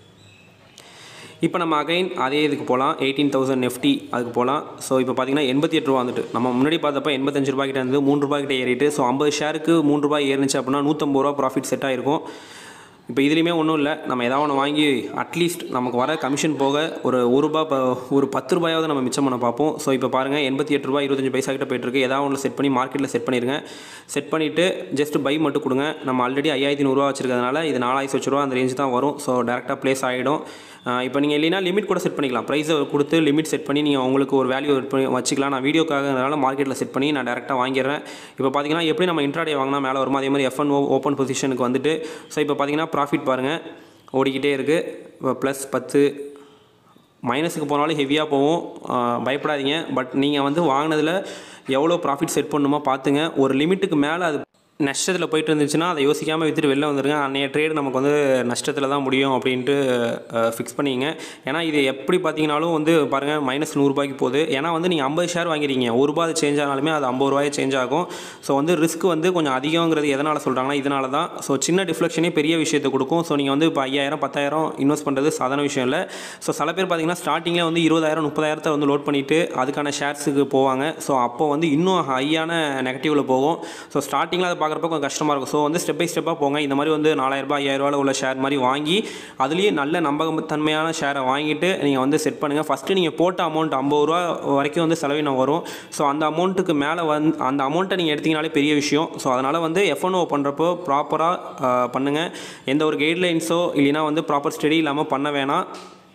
இப்போ நம்ம அகைன் அதே இதுக்கு போகலாம் எயிட்டீன் தௌசண்ட் எஃப்டி அதுக்கு போகலாம் ஸோ இப்போ பார்த்தீங்கன்னா எண்பத்தி எட்டு ரூபா வந்துட்டு நம்ம முன்னாடி பார்த்தப்ப எண்பத்தஞ்சு ரூபாய் கிட்ட இருந்து மூணு ரூபாய் கிட்ட ஏறிட்டு ஸோ ஐம்பது ஷேருக்கு மூணு ரூபாய் ஏறிச்சு அப்படின்னா நூற்றம்பது ரூபா ப்ராஃபிட் செட் ஆயிருக்கும் இப்போ இதுலேயுமே ஒன்றும் இல்லை நம்ம ஏதாவது ஒன்று வாங்கி அட்லீஸ்ட் நமக்கு வர கமிஷன் போக ஒரு ஒரு ரூபா ப- ஒரு பத்து ரூபாயாவது நம்ம மிச்சம் பண்ண பார்ப்போம் ஸோ இப்போ பாருங்கள் எண்பத்தி எட்டு ரூபாய் இருபத்தஞ்சு பைசா கிட்ட போயிட்டுருக்கு ஏதாவது ஒன்று செட் பண்ணி மார்க்கெட்டில் செட் பண்ணிடுங்க செட் பண்ணிவிட்டு ஜஸ்ட் பை மட்டும் கொடுங்க நம்ம ஆல்ரெடி ஐயாயிரத்தி நூறுரூவா வச்சிருக்கிறதுனால இது நாலாயிரத்தி வச்சு ரூபா அந்த ரேஞ்ச் தான் வரும் ஸோ டேரெக்டாக ப்ளேஸ் ஆகிடும் இப்போ நீங்கள் இல்லைனா லிமிட் கூட செட் பண்ணிக்கலாம் ப்ரைஸை கொடுத்து லிமிட் செட் பண்ணி நீங்கள் உங்களுக்கு ஒரு வேல்யூ பண்ணி வச்சுக்கலாம் நான் வீடியோக்காகனால மார்க்கெட்டில் செட் பண்ணி நான் டேரெக்டாக வாங்கிடுறேன் இப்போ பார்த்தீங்கன்னா எப்படி நம்ம இன்ட்ராடே வாங்கினா மேலே வருமோ அதே மாதிரி எஃப்என் ஓப்பன் பொசிஷனுக்கு வந்துட்டு ஸோ இப்போ பார்த்தீங்கன்னா ப்ராஃபிட் பாருங்கள் ஓடிக்கிட்டே இருக்குது இப்போ ப்ளஸ் பத்து மைனஸுக்கு போனாலும் ஹெவியாக போகும் ஆஹ் பயப்படாதீங்க பட் நீங்கள் வந்து வாங்கினதில் எவ்வளோ ப்ராஃபிட் செட் பண்ணுமோ பார்த்துங்க ஒரு லிமிட்டுக்கு மேலே அது நஷ்டத்தில் போயிட்டு இருந்துச்சுன்னா அதை யோசிக்காமல் விற்றுட்டு வெளில வந்துருங்க அன்றைய ட்ரேடு நமக்கு வந்து நஷ்டத்தில் தான் முடியும் அப்படின்ட்டு ஃபிக்ஸ் பண்ணிங்க ஏன்னா இது எப்படி பார்த்தீங்கனாலும் வந்து பாருங்கள் மைனஸ் நூறுரூபாய்க்கு போகுது ஏன்னா வந்து நீங்கள் ஐம்பது ஷேர் வாங்கிறீங்க ஒரு ரூபா அது சேஞ்ச் ஆனாலுமே அது ஐம்பது ரூபாய் சேஞ்ச் ஆகும் ஸோ வந்து ரிஸ்க் வந்து கொஞ்சம் அதிகங்கிறது எதனால் சொல்கிறாங்கன்னா இதனால தான் ஸோ சின்ன டிஃப்ளெக்ஷனே பெரிய விஷயத்தை கொடுக்கும் ஸோ நீங்கள் வந்து இப்போ ஐயாயிரம் பத்தாயிரம் இன்வெஸ்ட் பண்ணுறது சாதாரண விஷயம் இல்லை ஸோ சில பேர் பார்த்தீங்கன்னா ஸ்டார்டிங்கில் வந்து இருபதாயிரம் முப்பதாயிரத்தை வந்து லோட் பண்ணிவிட்டு அதுக்கான ஷேர்ஸுக்கு போவாங்க ஸோ அப்போ வந்து இன்னும் ஹையான நெகட்டிவில் போகும் ஸோ ஸ்டார்டிங்கில் அதை பார்க்குறப்ப கொஞ்சம் கஷ்டமாக இருக்கும் ஸோ வந்து ஸ்டெப் பை ஸ்டெப்பாக போங்க இந்த மாதிரி வந்து நாலாயிரரூபா ஐயாயிரரூபாவில் உள்ள ஷேர் மாதிரி வாங்கி அதுலேயே நல்ல நம்பகத்தன்மையான ஷேரை வாங்கிட்டு நீங்கள் வந்து செட் பண்ணுங்கள் ஃபஸ்ட்டு நீங்கள் போட்ட அமௌண்ட் ஐம்பது ரூபா வரைக்கும் வந்து செலவினம் வரும் ஸோ அந்த அமௌண்ட்டுக்கு மேலே வந்து அந்த அமௌண்ட்டை நீங்கள் எடுத்தீங்கனாலே பெரிய விஷயம் ஸோ அதனால் வந்து எஃப்என்ஓ பண்ணுறப்போ ப்ராப்பராக பண்ணுங்கள் எந்த ஒரு கைட்லைன்ஸோ இல்லைனா வந்து ப்ராப்பர் ஸ்டடி இல்லாமல் பண்ண வேணாம்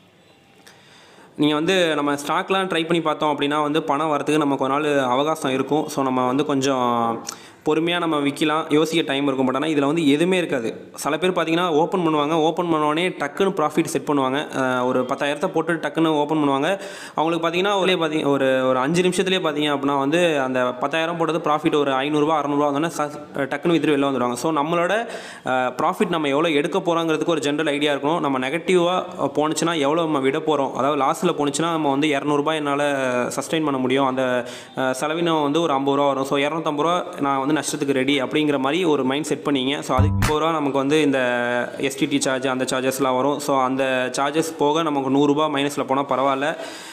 நீங்கள் வந்து நம்ம ஸ்டாக்லாம் ட்ரை பண்ணி பார்த்தோம் அப்படின்னா வந்து பணம் வரதுக்கு நமக்கு ஒரு நாள் அவகாசம் இருக்கும் ஸோ நம்ம வந்து கொஞ்சம் பொறுமையாக நம்ம விற்கலாம் யோசிக்க டைம் இருக்கும் பட் ஆனால் இதில் வந்து எதுவுமே இருக்காது சில பேர் பார்த்தீங்கன்னா ஓப்பன் பண்ணுவாங்க ஓப்பன் பண்ணோடனே டக்குன்னு ப்ராஃபிட் செட் பண்ணுவாங்க அஹ் ஒரு பத்தாயிரத்தை போட்டு டக்குன்னு ஓப்பன் பண்ணுவாங்க அவங்களுக்கு பார்த்தீங்கன்னா ஒரே பார்த்தீங்க ஒரு ஒரு அஞ்சு நிமிஷத்துலேயே பார்த்தீங்க அப்படின்னா வந்து அந்த பத்தாயிரம் போட்டது ப்ராஃபிட் ஒரு ஐநூறுரூவா அறநூறுவா வந்தோடனே ச- டக்குன்னு வித்துட்டு வெளில வந்துடுவாங்க ஸோ நம்மளோட ப்ராஃபிட் நம்ம எவ்வளோ எடுக்க போகிறோங்கிறதுக்கு ஒரு ஜென்ரல் ஐடியா இருக்கணும் நம்ம நெகட்டிவாக போணுச்சுன்னா எவ்வளோ நம்ம விட போகிறோம் அதாவது லாஸில் போணுச்சுன்னா நம்ம வந்து இரநூறுபா என்னால் சஸ்டெயின் பண்ண முடியும் அந்த அஹ், செலவினம் வந்து ஒரு ஐம்பது ரூபா வரும் ஸோ இரநூத்தம்பது ரூபா நான் வந்து நஷ்டத்துக்கு ரெடி அப்படிங்கிற மாதிரி ஒரு மைண்ட் செட் பண்ணிங்க ஸோ அதுக்கு ஐம்பது ரூபா நமக்கு வந்து இந்த எஸ்டிடி சார்ஜ் அந்த சார்ஜஸ்லாம் வரும் ஸோ அந்த சார்ஜஸ் போக நமக்கு நூறுரூபா மைனஸில் போனால் பரவாயில்ல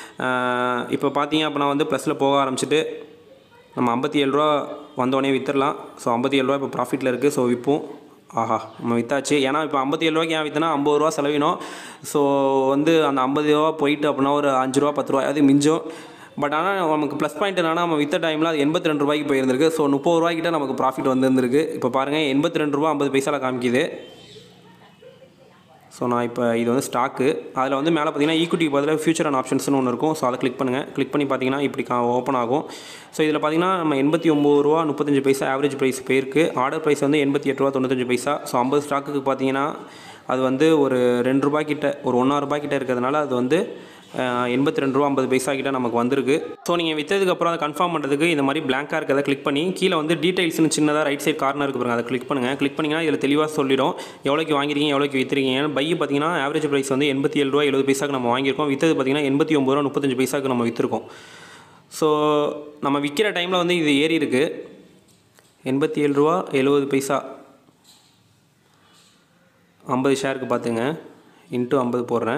அஹ், இப்போ பார்த்தீங்க அப்படின்னா வந்து ப்ளஸில் போக ஆரம்பிச்சிட்டு நம்ம ஐம்பத்தி ஏழு ரூபா வந்தோடனே விற்றுடலாம் ஸோ ஐம்பத்தி ஏழு ரூபா இப்போ ப்ராஃபிட்டில் இருக்குது ஸோ விற்போம் ஆஹா நம்ம வித்தாச்சு ஏன்னா இப்போ ஐம்பத்தி ஏழு ரூபாய்க்கு ஏன் விற்றுனா ஐம்பது ரூபா செலவினோம் ஸோ வந்து அந்த ஐம்பது ரூபா போயிட்டு அப்படின்னா ஒரு அஞ்சு ரூபா பத்து ரூபா அது மிஞ்சும் பட் ஆனால் நமக்கு ப்ளஸ் பாயிண்ட் என்னன்னா நம்ம வித்த டைமில் அது எண்பத்தி ரெண்டு ரூபாய்க்கு போயிருந்திருக்கு ஸோ முப்பது ரூபாய்க்கிட்ட நமக்கு ப்ராஃபிட் வந்திருந்திருக்கு இப்போ பாருங்கள் எண்பத்தி ரெண்டு ரூபா ஐம்பது பைசாவில் காமிக்குது ஸோ நான் இப்போ இது வந்து ஸ்டாக்கு அதில் வந்து மேலே பார்த்தீங்கன்னா ஈக்விட்டி பதிலாக ஃபியூச்சர் அண்ட் ஆப்ஷன்ஸ்னு ஒன்று இருக்கும் ஸோ அதை கிளிக் பண்ணுங்கள் கிளிக் பண்ணி பார்த்தீங்கன்னா இப்படி ஓப்பன் ஆகும் ஸோ இதில் பார்த்தீங்கன்னா நம்ம எண்பத்தி ஒம்பது ரூபா முப்பத்தஞ்சு பைசா ஆவரேஜ் ப்ரைஸ் போயிருக்கு ஆர்டர் ப்ரைஸ் வந்து எண்பத்தி எட்டு ரூபா தொண்ணூத்தஞ்சு பைசா ஸோ ஐம்பது ஸ்டாக்குக்கு பார்த்தீங்கன்னா அது வந்து ஒரு ரெண்டு ரூபாய் கிட்ட ஒரு ஒன்றா ரூபாய் கிட்ட இருக்கிறதுனால அது வந்து எண்பத்தி ரெண்டு ரூபா ஐம்பது பைசா கிட்ட நமக்கு வந்திருக்கு ஸோ நீங்கள் விற்றதுக்கப்புறம் அதை கன்ஃபார்ம் பண்ணுறதுக்கு இந்த மாதிரி பிளாங்காக இருக்கிறத கிளிக் பண்ணி கீழே வந்து டீடைல்ஸ்னு சின்னதாக ரைட் சைட் கார்னர் இருக்கு பாருங்க அதை கிளிக் பண்ணுங்கள் கிளிக் பண்ணிங்கன்னா இதில் தெளிவாக சொல்லிடும் எவ்வளோக்கு வாங்கிருக்கீங்க எவ்வளோக்கு விற்றுருக்கீங்க பை பார்த்தீங்கன்னா ஆவரேஜ் ப்ரைஸ் வந்து எண்பத்தி ஏழு ரூபா எழுபது பைசாக்கு நம்ம வாங்கியிருக்கோம் விற்றது பார்த்தீங்கன்னா எண்பத்தி ஒம்பது ரூபா முப்பத்தஞ்சு பைசாக்கு நம்ம விற்றுருக்கோம் ஸோ நம்ம விற்கிற டைமில் வந்து இது ஏறி இருக்குது எண்பத்தி ஏழு ரூபா எழுபது பைசா ஐம்பது ஷேருக்கு பார்த்துங்க இன்ட்டு ஐம்பது போடுறேன்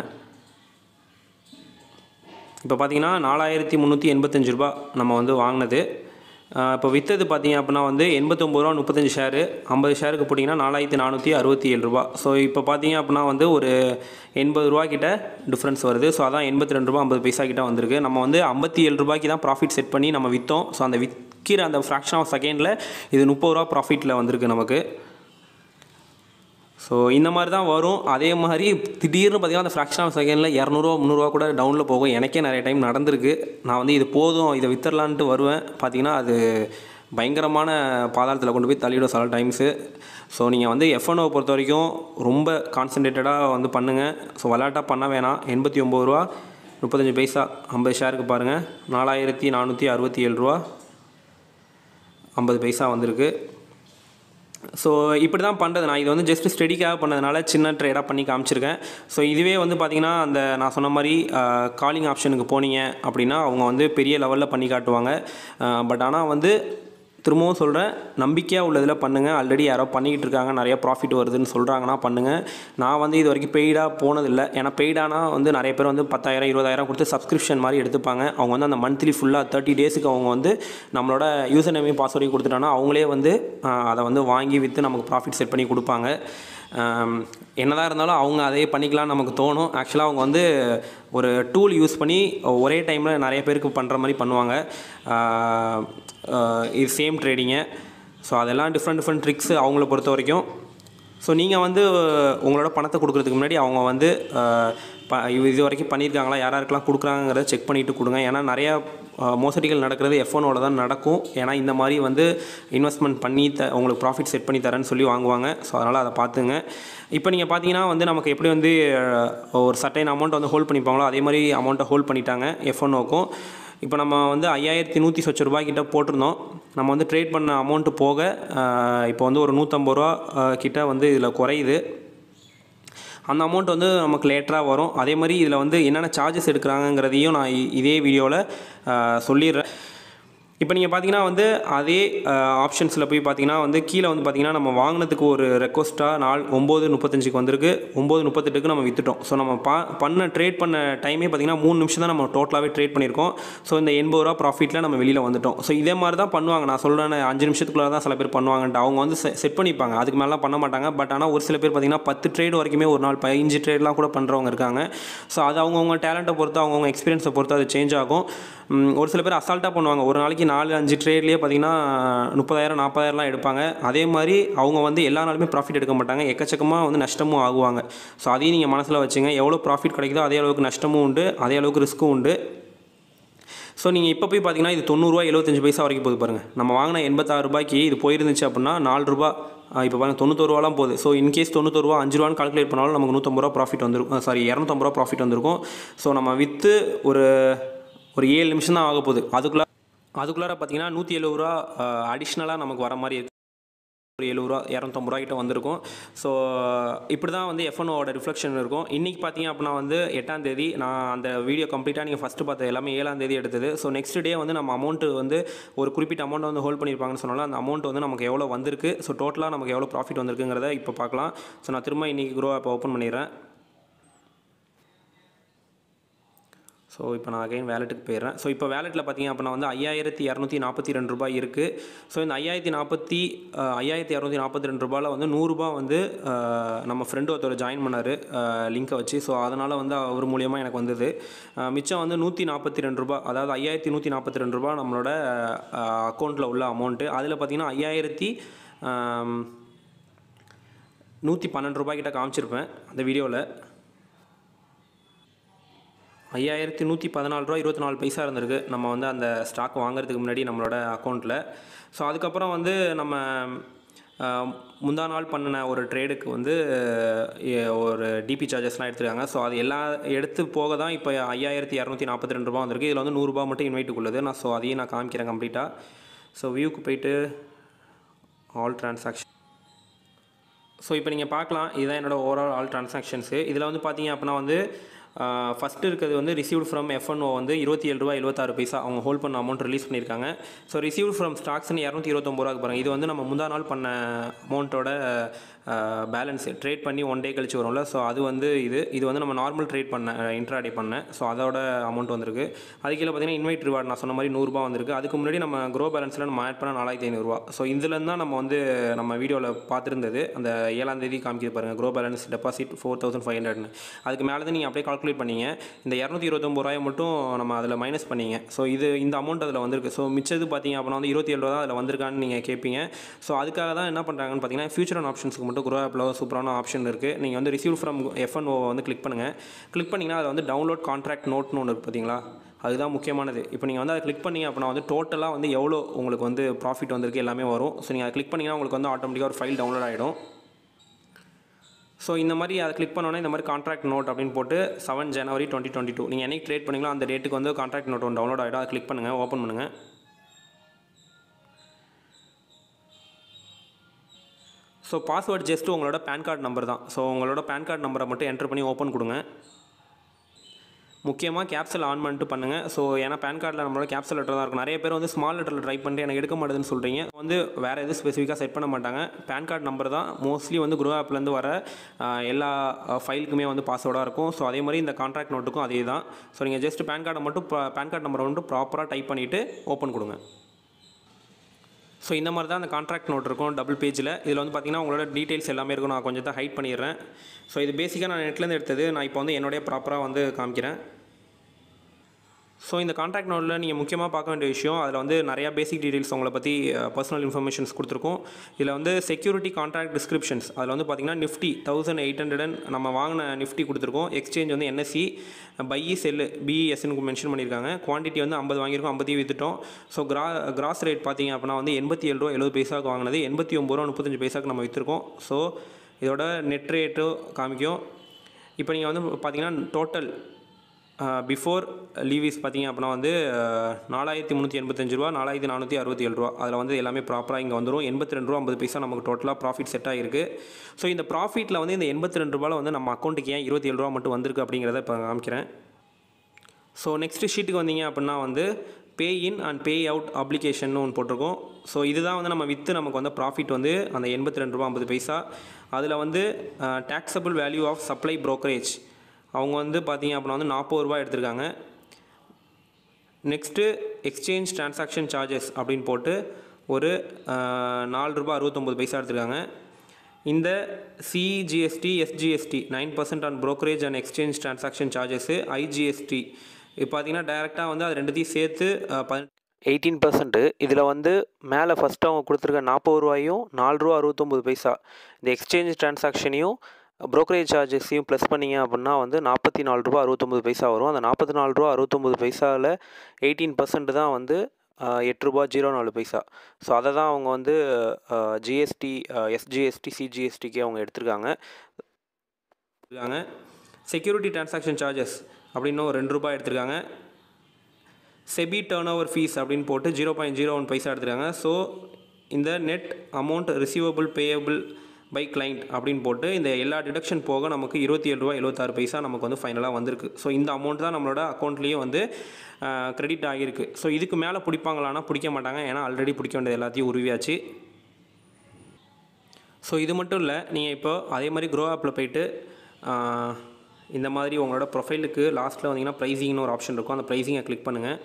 இப்போ பார்த்தீங்கன்னா நாலாயிரத்தி முந்நூற்றி எண்பத்தஞ்சு ரூபா நம்ம வந்து வாங்கினது ஆஹ் இப்போ விற்றது பார்த்தீங்க அப்படின்னா வந்து எண்பத்தொம்பது ரூபா முப்பத்தஞ்சு ஷேரு ஐம்பது ஷேருக்கு போட்டிங்கன்னா நாலாயிரத்தி நானூற்றி அறுபத்தி ஏழு ரூபா ஸோ இப்போ பார்த்தீங்க அப்படின்னா வந்து ஒரு எண்பது ரூபா கிட்ட டிஃப்ரென்ஸ் வருது ஸோ அதான் எண்பத்தி ரெண்டு ரூபா ஐம்பது பைசா கிட்ட வந்திருக்கு நம்ம வந்து ஐம்பத்தி ஏழு ரூபாய்க்கு தான் ப்ராஃபிட் செட் பண்ணி நம்ம விற்றோம் ஸோ அந்த விற்கிற அந்த ஃப்ராக்ஷன் ஆஃப் செகண்டில் இது முப்பது ரூபா ப்ராஃபிட்டில் வந்திருக்கு நமக்கு ஸோ இந்த மாதிரி தான் வரும் அதே மாதிரி திடீர்னு பார்த்தீங்கன்னா அந்த ஃப்ராக்ஷன் ஆஃப் செகண்டில் இரநூறுவா முந்நூறுரூவா கூட டவுனில் போகும் எனக்கே நிறைய டைம் நடந்திருக்கு நான் வந்து இது போதும் இதை வித்தரலான்ட்டு வருவேன் பார்த்தீங்கன்னா அது பயங்கரமான பாதாளத்தில் கொண்டு போய் தள்ளிவிடும் சில டைம்ஸு ஸோ நீங்கள் வந்து எஃப்என்ஓ பொறுத்த வரைக்கும் ரொம்ப கான்சன்ட்ரேட்டடாக வந்து பண்ணுங்கள் ஸோ விளாட்டாக பண்ண வேணாம் எண்பத்தி ஒம்பது ரூபா முப்பத்தஞ்சு பைசா ஐம்பது ஷேருக்கு பாருங்கள் நாலாயிரத்தி நானூற்றி அறுபத்தி ஏழு ரூபா ஐம்பது பைசா வந்திருக்கு ஸோ இப்படி தான் பண்ணுறது நான் இது வந்து ஜஸ்ட் ஸ்டடிக்காக பண்ணதுனால சின்ன ட்ரேடாக பண்ணி காமிச்சிருக்கேன் ஸோ இதுவே வந்து பார்த்திங்கன்னா அந்த நான் சொன்ன மாதிரி காலிங் ஆப்ஷனுக்கு போனீங்க அப்படின்னா அவங்க வந்து பெரிய லெவலில் பண்ணி காட்டுவாங்க பட் ஆனால் வந்து திரும்பவும் சொல்கிறேன் நம்பிக்கையாக உள்ளதில் பண்ணுங்கள் ஆல்ரெடி யாரோ பண்ணிக்கிட்டு இருக்காங்க நிறைய ப்ராஃபிட் வருதுன்னு சொல்கிறாங்கன்னா பண்ணுங்கள் நான் வந்து இது வரைக்கும் பெய்டாக போனதில்லை ஏன்னா பெய்டானா வந்து நிறைய பேர் வந்து பத்தாயிரம் இருபதாயிரம் கொடுத்து சப்ஸ்கிரிப்ஷன் மாதிரி எடுத்துப்பாங்க அவங்க வந்து அந்த மந்த்லி ஃபுல்லாக தேர்ட்டி டேஸுக்கு அவங்க வந்து நம்மளோட யூசர் நேமையும் பாஸ்வேர்டையும் கொடுத்துட்டாங்கன்னா அவங்களே வந்து ஆஹ், அதை வந்து வாங்கி விற்று நமக்கு ப்ராஃபிட் செட் பண்ணி கொடுப்பாங்க ஆம், என்னதான் இருந்தாலும் அவங்க அதே பண்ணிக்கலாம்னு நமக்கு தோணும் ஆக்சுவலாக அவங்க வந்து ஒரு டூல் யூஸ் பண்ணி ஒரே டைமில் நிறைய பேருக்கு பண்ணுற மாதிரி பண்ணுவாங்க ஆஹ், ஆஹ், இது சேம் ட்ரேடிங்கு ஸோ அதெல்லாம் டிஃப்ரெண்ட் டிஃப்ரெண்ட் ட்ரிக்ஸ் அவங்கள பொறுத்த வரைக்கும் ஸோ நீங்கள் வந்து உங்களோட பணத்தை கொடுக்குறதுக்கு முன்னாடி அவங்க வந்து ஆஹ், ப இது இது வரைக்கும் பண்ணியிருக்காங்களா யார் யாருக்கெல்லாம் கொடுக்குறாங்கிறத செக் பண்ணிவிட்டு கொடுங்க ஏன்னா நிறையா ஆஹ், மோசடிகள் நடக்கிறது எஃப்ஒனோட தான் நடக்கும் ஏன்னா இந்த மாதிரி வந்து இன்வெஸ்ட்மெண்ட் பண்ணி த உங்களுக்கு ப்ராஃபிட் செட் பண்ணி தரேன்னு சொல்லி வாங்குவாங்க ஸோ அதனால் அதை பார்த்துங்க இப்போ நீங்கள் பார்த்தீங்கன்னா வந்து நமக்கு எப்படி வந்து ஆஹ், ஒரு சட்டைன் அமௌண்ட் வந்து ஹோல்ட் பண்ணிப்பாங்களோ அதே மாதிரி அமௌண்ட்டை ஹோல்ட் பண்ணிட்டாங்க எஃப்ஒனோக்கும் இப்போ நம்ம வந்து ஐயாயிரத்தி நூற்றி சொச்ச ரூபாய் கிட்ட போட்டிருந்தோம் நம்ம வந்து ட்ரேட் பண்ண அமௌண்ட்டு போக ஆஹ், இப்போ வந்து ஒரு நூற்றம்பது ரூபா ஆஹ், கிட்ட வந்து இதில் குறையுது அந்த அமௌண்ட் வந்து நமக்கு லேட்டராக வரும் அதே மாதிரி இதில் வந்து என்னென்ன சார்ஜஸ் எடுக்கிறாங்கங்கிறதையும் நான் இ- இதே வீடியோவில் சொல்லிடுறேன் இப்போ நீங்கள் பார்த்தீங்கன்னா வந்து அதே ஆப்ஷன்ஸில் போய் பார்த்தீங்கன்னா வந்து கீழே வந்து பார்த்தீங்கன்னா நம்ம வாங்கினதுக்கு ஒரு ரெக்வஸ்ட்டாக நாள் ஒம்பது முப்பத்தஞ்சுக்கு வந்திருக்கு ஒம்பது முப்பத்தெட்டுக்கு நம்ம விற்றுட்டோம் ஸோ நம்ம பா பண்ண ட்ரேட் பண்ண டைமே பார்த்தீங்கன்னா மூணு நிமிஷம் தான் நம்ம டோட்டலாகவே ட்ரேட் பண்ணியிருக்கோம் ஸோ இந்த எண்பது ரூபா ப்ராஃபிட்டில் நம்ம வெளியில் வந்துட்டோம் ஸோ இதே மாதிரி தான் பண்ணுவாங்க நான் சொல்கிறேன் அஞ்சு நிமிஷத்துக்குள்ளே தான் சில பேர் பண்ணுவாங்கன்ட்டு அவங்க வந்து செட் பண்ணிப்பாங்க அதுக்கு மேலாம் பண்ண மாட்டாங்க பட் ஆனால் ஒரு சில பேர் பார்த்தீங்கன்னா பத்து ட்ரேட் வரைக்குமே ஒரு நாள் பதினஞ்சு ட்ரேட்லாம் கூட பண்ணுறவங்க இருக்காங்க ஸோ அது அவங்கவுங்க டேலண்ட்டை பொறுத்து அவங்கவுங்க எக்ஸ்பீரியன்ஸை பொறுத்து அது சேஞ்ச் ஆகும் ம், ஒரு சில பேர் அசால்ட்டாக பண்ணுவாங்க ஒரு நாளைக்கு நாலு அஞ்சு ட்ரேட்லேயே பார்த்தீங்கன்னா முப்பதாயிரம் நாற்பதாயிரம்லாம் எடுப்பாங்க அதே மாதிரி அவங்க வந்து எல்லா நாளுமே ப்ராஃபிட் எடுக்க மாட்டாங்க எக்கச்சக்கமாக வந்து நஷ்டமும் ஆகுவாங்க ஸோ அதையும் நீங்கள் மனசில் வச்சுங்க எவ்வளோ ப்ராஃபிட் கிடைக்குதோ அதே அளவுக்கு நஷ்டமும் உண்டு அதே அளவுக்கு ரிஸ்க்கும் உண்டு ஸோ நீங்கள் இப்போ போய் பார்த்தீங்கன்னா இது தொண்ணூறுரூவா எழுபத்தஞ்சு பைசா வரைக்கும் போகுது பாருங்கள் நம்ம வாங்கின எண்பத்தாறு ரூபாய்க்கு இது போயிருந்துச்சு அப்படின்னா நாலு ரூபா இப்போ பாருங்கள் தொண்ணூத்தொரு ரூபாலாம் போகுது ஸோ இன்கேஸ் தொண்ணூத்தொரு ரூபா அஞ்சு ரூபான்னு கால்குலேட் பண்ணாலும் நமக்கு நூற்றம்பது ரூபா ப்ராஃபிட் வந்துருக்கும் சாரி இரநூத்தம்பது ரூபா ப்ராஃபிட் வந்திருக்கும் ஸோ நம்ம விற்று ஒரு ஒரு ஏழு நிமிஷம் தான் ஆக போகுது அதுக்குள்ளே அதுக்குள்ளார பார்த்தீங்கன்னா நூற்றி எழுபது ரூபா அடிஷ்னலாக நமக்கு வர மாதிரி இருக்கு ஒரு எழுபது ரூபா இரநூத்தம்பது ரூபா கிட்ட வந்திருக்கும் ஸோ இப்படி தான் வந்து எஃப்என்ஓட ரிஃப்ளெக்ஷன் இருக்கும் இன்றைக்கி பார்த்தீங்க அப்படின்னா வந்து எட்டாம் தேதி நான் அந்த வீடியோ கம்ப்ளீட்டாக நீங்கள் ஃபஸ்ட்டு பார்த்த எல்லாமே ஏழாம் தேதி எடுத்தது ஸோ நெக்ஸ்ட் டே வந்து நம்ம அமௌண்ட்டு வந்து ஒரு குறிப்பிட்ட அமௌண்ட் வந்து ஹோல்ட் பண்ணியிருப்பாங்கன்னு சொன்னாலும் அந்த அமௌண்ட் வந்து நமக்கு எவ்வளோ வந்திருக்கு ஸோ டோட்டலாக நமக்கு எவ்வளோ ப்ராஃபிட் வந்திருக்குங்கிறத இப்போ பார்க்கலாம் ஸோ நான் திரும்ப இன்றைக்கி க்ரோ ஆப்பை ஓப்பன் பண்ணிடுறேன் ஸோ இப்போ நான் அகைன் வேலெட்டுக்கு போயிடுறேன் ஸோ இப்போ வேலெட்டில் பார்த்தீங்க அப்படின்னா வந்து ஐயாயிரத்தி இரநூத்தி நாற்பத்தி ரெண்டு ரூபாய் இருக்குது ஸோ இந்த ஐயாயிரத்தி நாற்பத்தி ஐயாயிரத்தி இரநூத்தி நாற்பத்தி ரெண்டு ரூபாயில் வந்து நூறுரூபா வந்து அஹ், நம்ம ஃப்ரெண்டு ஒருத்தர் ஜாயின் பண்ணார் லிங்க்கை வச்சு ஸோ அதனால் வந்து அவர் மூலியமாக எனக்கு வந்தது அஹ், மிச்சம் வந்து நூற்றி நாற்பத்தி ரெண்டு ரூபா அதாவது ஐயாயிரத்தி நூற்றி நாற்பத்தி ரெண்டு ரூபா நம்மளோட அக்கௌண்ட்டில் உள்ள அமௌண்ட்டு அதில் பார்த்தீங்கன்னா ஐயாயிரத்தி நூற்றி பன்னெண்டு ரூபாய் கிட்ட காமிச்சிருப்பேன் அந்த வீடியோவில் ஐயாயிரத்தி நூற்றி பதினாலு ரூபா இருபத்தி நாலு பைசா இருந்திருக்கு நம்ம வந்து அந்த ஸ்டாக் வாங்குறதுக்கு முன்னாடி நம்மளோட அக்கௌண்ட்டில் ஸோ அதுக்கப்புறம் வந்து நம்ம ஆஹ், முந்தா நாள் பண்ணின ஒரு ட்ரேடுக்கு வந்து எ- ஒரு டிபி சார்ஜஸ்லாம் எடுத்துருக்காங்க ஸோ அது எல்லாம் எடுத்து போக தான் இப்போ ஐயாயிரத்தி இரநூத்தி நாற்பத்தி ரெண்டு ரூபா வந்திருக்கு இதில் வந்து நூறுரூபா மட்டும் இன்வைட்டுக்குள்ளது நான் ஸோ அதையும் நான் காமிக்கிறேன் கம்ப்ளீட்டாக ஸோ வியூக்கு போயிட்டு ஆல் டிரான்சாக்ஷன் ஸோ இப்போ நீங்கள் பார்க்கலாம் இதுதான் என்னோட ஓவரால் ஆல் ட்ரான்சாக்ஷன்ஸு இதில் வந்து பார்த்தீங்க அப்படின்னா வந்து ஃபஸ்ட்டு இருக்கிறது வந்து ரிசீவ்ட் ஃப்ரம் எஃப்என்ஓ வந்து இருபத்தி ஏழு ரூபா எழுபத்தாறு பைசா அவங்க ஹோல்ட் பண்ண அமௌண்ட் ரிலீஸ் பண்ணியிருக்காங்க ஸோ ரிசீவ்ட் ஃப்ரம் ஸ்டாக்ஸ்னு இரநூத்தி இருபத்தொம்பது ரூபாக்கு பாருங்கள் இது வந்து நம்ம முந்தா நாள் பண்ண அமௌண்ட்டோட பேலன்ஸ் ட்ரேட் பண்ணி ஒன் டே கழிச்சு வரும்ல ஸோ அது வந்து இது இது வந்து நம்ம நார்மல் ட்ரேட் பண்ண இன்ட்ராடே பண்ணேன் ஸோ அதோட அமௌண்ட் வந்திருக்கு அதுக்கு கீழே பார்த்தீங்கன்னா இன்வைட் ரிவார்ட் நான் சொன்ன மாதிரி நூறுரூபா வந்திருக்கு அதுக்கு முன்னாடி நம்ம க்ரோ பேலன்ஸில் நம்ம ஆட் பண்ண நாலாயிரத்தி ஐநூறுரூவா ஸோ இதுலேருந்து தான் நம்ம வந்து நம்ம வீடியோவில் பார்த்துருந்தது அந்த ஏழாம் தேதி காமிக்கிது பாருங்கள் Groww balance deposit four thousand five ஹண்ட்ரட்னு அதுக்கு மேலே தான் நீங்கள் அப்படியே கால்குலேட் பண்ணீங்க இந்த இரநூத்தி இருபத்தொம்பது ரூபாயை மட்டும் நம்ம அதில் மைனஸ் பண்ணீங்க ஸோ இது இந்த அமௌண்ட் அதில் வந்திருக்கு ஸோ மிச்சது பார்த்தீங்க அப்படின்னா வந்து இருபத்தி ஏழு ரூபா அதில் வந்திருக்கான்னு நீங்கள் கேட்பீங்க ஸோ அதுக்காக தான் என்ன பண்ணுறாங்கன்னு பார்த்தீங்கன்னா ஃபியூச்சர் அண்ட் ஆப்ஷன்ஸ்க்கு மட்டும் மட்டும் குரோ ஆப்பில் சூப்பரான ஆப்ஷன் இருக்குது நீங்கள் வந்து ரிசீவ் ஃப்ரம் எஃப்என்ஓ வந்து கிளிக் பண்ணுங்கள் கிளிக் பண்ணிங்கன்னா அதில் வந்து டவுன்லோட் கான்ட்ராக்ட் நோட்னு ஒன்று இருக்குது பார்த்தீங்களா அதுதான் முக்கியமானது இப்போ நீங்கள் வந்து அதை கிளிக் பண்ணீங்க அப்படின்னா வந்து டோட்டலாக வந்து எவ்வளோ உங்களுக்கு வந்து ப்ராஃபிட் வந்திருக்கு எல்லாமே வரும் ஸோ நீங்கள் அதை கிளிக் பண்ணிங்கன்னா உங்களுக்கு வந்து ஆட்டோமேட்டிக்காக ஒரு ஃபைல் டவுன்லோட் ஆகிடும் ஸோ இந்த மாதிரி அதை கிளிக் பண்ணோன்னே இந்த மாதிரி கான்ட்ராக்ட் நோட் அப்படின்னு போட்டு seven January twenty twenty two நீங்கள் என்னைக்கு ட்ரேட் பண்ணீங்களோ அந்த டேட்டுக்கு வந்து கான்ட்ராக்ட் நோட் ஒன்று டவுன்லோட் ஆகிடும் அதை கிளிக் பண்ணுங்கள் ஓப்பன் பண்ணுங்கள் ஸோ பாஸ்வேர்ட் ஜஸ்ட்டு உங்களோட பேன் கார்டு நம்பர் தான் ஸோ உங்களோட பேன் கார்டு நம்பரை மட்டும் என்ட்ரு பண்ணி ஓப்பன் கொடுங்க முக்கியமாக கேப்சல் ஆன் பண்ணிட்டு பண்ணுங்கள் ஸோ ஏன்னா பேன் கார்டில் நம்மளோட கேப்சல் லெட்டர் தான் இருக்கும் நிறைய பேர் வந்து ஸ்மால் லெட்டரில் ட்ரை பண்ணிட்டு எனக்கு எடுக்க மாட்டேதுன்னு சொல்கிறீங்க வந்து வேறு எதுவும் ஸ்பெசிஃபிக்காக செட் பண்ண மாட்டாங்க பேன் கார்டு நம்பர் தான் மோஸ்ட்லி வந்து குரோ ஆப்லேருந்து வர ஆஹ், எல்லா ஃபைலுக்குமே வந்து பாஸ்வேர்டாக இருக்கும் ஸோ அதே மாதிரி இந்த கான்ட்ராக்ட் நோட்டுக்கும் அதே தான் ஸோ நீங்கள் ஜஸ்ட் பேன் கார்டை மட்டும் பேன் கார்டு நம்பரை மட்டும் ப்ராப்பராக டைப் பண்ணிவிட்டு ஓப்பன் கொடுங்க ஸோ இந்த மாதிரி தான் அந்த கான்ட்ராக்ட் நோட் இருக்கும் டபுள் பேஜில் இதில் வந்து பார்த்தீங்கன்னா உங்களோட டீட்டெயில்ஸ் எல்லாமே இருக்கும் நான் கொஞ்சம் தான் ஹைட் பண்ணிடுறேன் ஸோ இது பேசிக்காக நான் நெட்லேருந்து எடுத்தது நான் இப்போ வந்து என்னுடைய ப்ராப்பராக வந்து காமிக்கிறேன் ஸோ இந்த கான்ட்ராக்ட் நோட்டில் நீங்கள் முக்கியமாக பார்க்க வேண்டிய விஷயம் அதில் வந்து நிறையா பேசிக் டீடைல்ஸ் உங்களை பற்றி பர்சனல் இன்ஃபர்மேஷன்ஸ் கொடுத்துருக்கோம் இதில் வந்து செக்யூரிட்டி கான்ட்ராக்ட் டிஸ்கிரிப்ஷன்ஸ் அதில் வந்து பார்த்தீங்கன்னா நிஃப்டி தௌசண்ட் எயிட் ஹண்ட்ரட் நம்ம வாங்கின நிஃப்டி கொடுத்துருக்கோம் எக்ஸ்சேஞ்ச் வந்து என்எஸ்சி பைஇ செல்லு பிஇஎஸ்ன்னு மென்ஷன் பண்ணியிருக்காங்க குவான்டிட்டி வந்து ஐம்பது வாங்கியிருக்கோம் ஐம்பத்தி விற்றுட்டோம் ஸோ கிரா கிராஸ் ரேட் பார்த்தீங்க அப்படின்னா வந்து எண்பத்தி ஏழு ரூபா எழுபது பைசாவுக்கு வாங்கினது எண்பத்தி ஒம்பது ரூபா முப்பத்தஞ்சு பைசாக்கு நம்ம விற்றுருக்கோம் ஸோ இதோட நெட் ரேட்டு காமிக்கும் இப்போ நீங்கள் வந்து பார்த்தீங்கன்னா டோட்டல் பிஃபோர் லீவிஸ் பார்த்தீங்க அப்படின்னா வந்து அஹ், நாலாயிரத்தி முந்நூற்றி எண்பத்தஞ்சு ரூபா நாலாயிரத்தி நானூற்றி அறுபத்தி ஏழு ரூபா அதில் வந்து எல்லாமே ப்ராப்பராக இங்கே வந்துடும் எண்பத்தி ரெண்டு ரூபா ஐம்பது பைசா நமக்கு டோட்டலாக ப்ராஃபிட் செட் ஆகிருக்கு ஸோ இந்த ப்ராஃபிட்டில் வந்து இந்த எண்பத்தி ரெண்டு ரூபாயில் வந்து நம்ம அக்கௌண்ட்டுக்கு ஏன் இருபத்தி ஏழு ரூபா மட்டும் வந்திருக்கு அப்படிங்கிறத இப்போ காமிக்கிறேன் ஸோ நெக்ஸ்ட் ஷீட்டுக்கு வந்தீங்க அப்படின்னா வந்து pay in and pay out application ஒன்று போட்டிருக்கோம் ஸோ இதுதான் வந்து நம்ம விற்று நமக்கு வந்து ப்ராஃபிட் வந்து அந்த எண்பத்தி ரெண்டு ரூபா ஐம்பது பைசா அதில் வந்து taxable value of supply brokerage அவங்க வந்து பார்த்தீங்க அப்படின்னா வந்து நாற்பது ரூபா எடுத்திருக்காங்க நெக்ஸ்ட்டு எக்ஸ்சேஞ்ச் டிரான்சாக்ஷன் சார்ஜஸ் அப்படின்னு போட்டு ஒரு அஹ், நாலு ரூபா அறுபத்தொம்பது பைசா எடுத்திருக்காங்க இந்த CGST SGST nine percent on brokerage and exchange transaction charges IGST இப்போ பார்த்தீங்கன்னா டைரெக்டாக வந்து அது ரெண்டுத்தையும் சேர்த்து எயிட்டீன் பர்சன்ட்டு இதில் வந்து மேலே ஃபஸ்ட்டு அவங்க கொடுத்துருக்க நாற்பது ரூபாயும் நாலு ரூபா அறுபத்தொம்பது பைசா இந்த எக்ஸ்சேஞ்ச் டிரான்சாக்ஷனையும் brokerage சார்ஜஸையும் ப்ளஸ் பண்ணீங்க அப்படின்னா வந்து நாற்பத்தி நாலு ரூபா அறுபத்தொம்பது பைசா வரும் அந்த நாற்பத்தி நாலு ரூபா அறுபத்தொம்பது பைசாவில் எயிட்டீன் பர்சன்ட் தான் வந்து ஆஹ், எட்டு ரூபா ஜீரோ நாலு பைசா ஸோ அதை தான் அவங்க வந்து ஜிஎஸ்டி எஸ்ஜிஎஸ்டி சிஜிஎஸ்டிக்கு அவங்க எடுத்திருக்காங்க இருக்காங்க செக்யூரிட்டி டிரான்சாக்ஷன் சார்ஜஸ் அப்படின்னு ஒரு ரெண்டு ரூபாய் எடுத்திருக்காங்க செபி டேர்ன் ஓவர் ஃபீஸ் அப்படின்னு போட்டு zero point zero one paisa எடுத்துருக்காங்க ஸோ இந்த net amount receivable payable by client அப்படின்னு போட்டு இந்த எல்லா டிடக்ஷன் போக நமக்கு இருபத்தி ஏழு ரூபா எழுபத்தாறு பைசா நமக்கு வந்து ஃபைனலாக வந்திருக்கு ஸோ இந்த அமௌண்ட் தான் நம்மளோட அக்கௌண்ட்லேயே வந்து கிரெடிட் ஆகியிருக்கு ஸோ இதுக்கு மேலே பிடிப்பாங்களான்னா பிடிக்க மாட்டாங்க ஏன்னா ஆல்ரெடி பிடிக்க வேண்டியது எல்லாத்தையும் உருவியாச்சு ஸோ இது மட்டும் இல்லை நீங்கள் இப்போ அதே மாதிரி க்ரோ ஆப்பில் போயிட்டு ஆஹ், இந்த மாதிரி உங்களோட ப்ரொஃபைலுக்கு லாஸ்ட்டில் வந்தீங்கன்னா ப்ரைஸிங்னு ஒரு ஆப்ஷன் இருக்கும் அந்த ப்ரைஸிங்கை கிளிக் பண்ணுங்கள்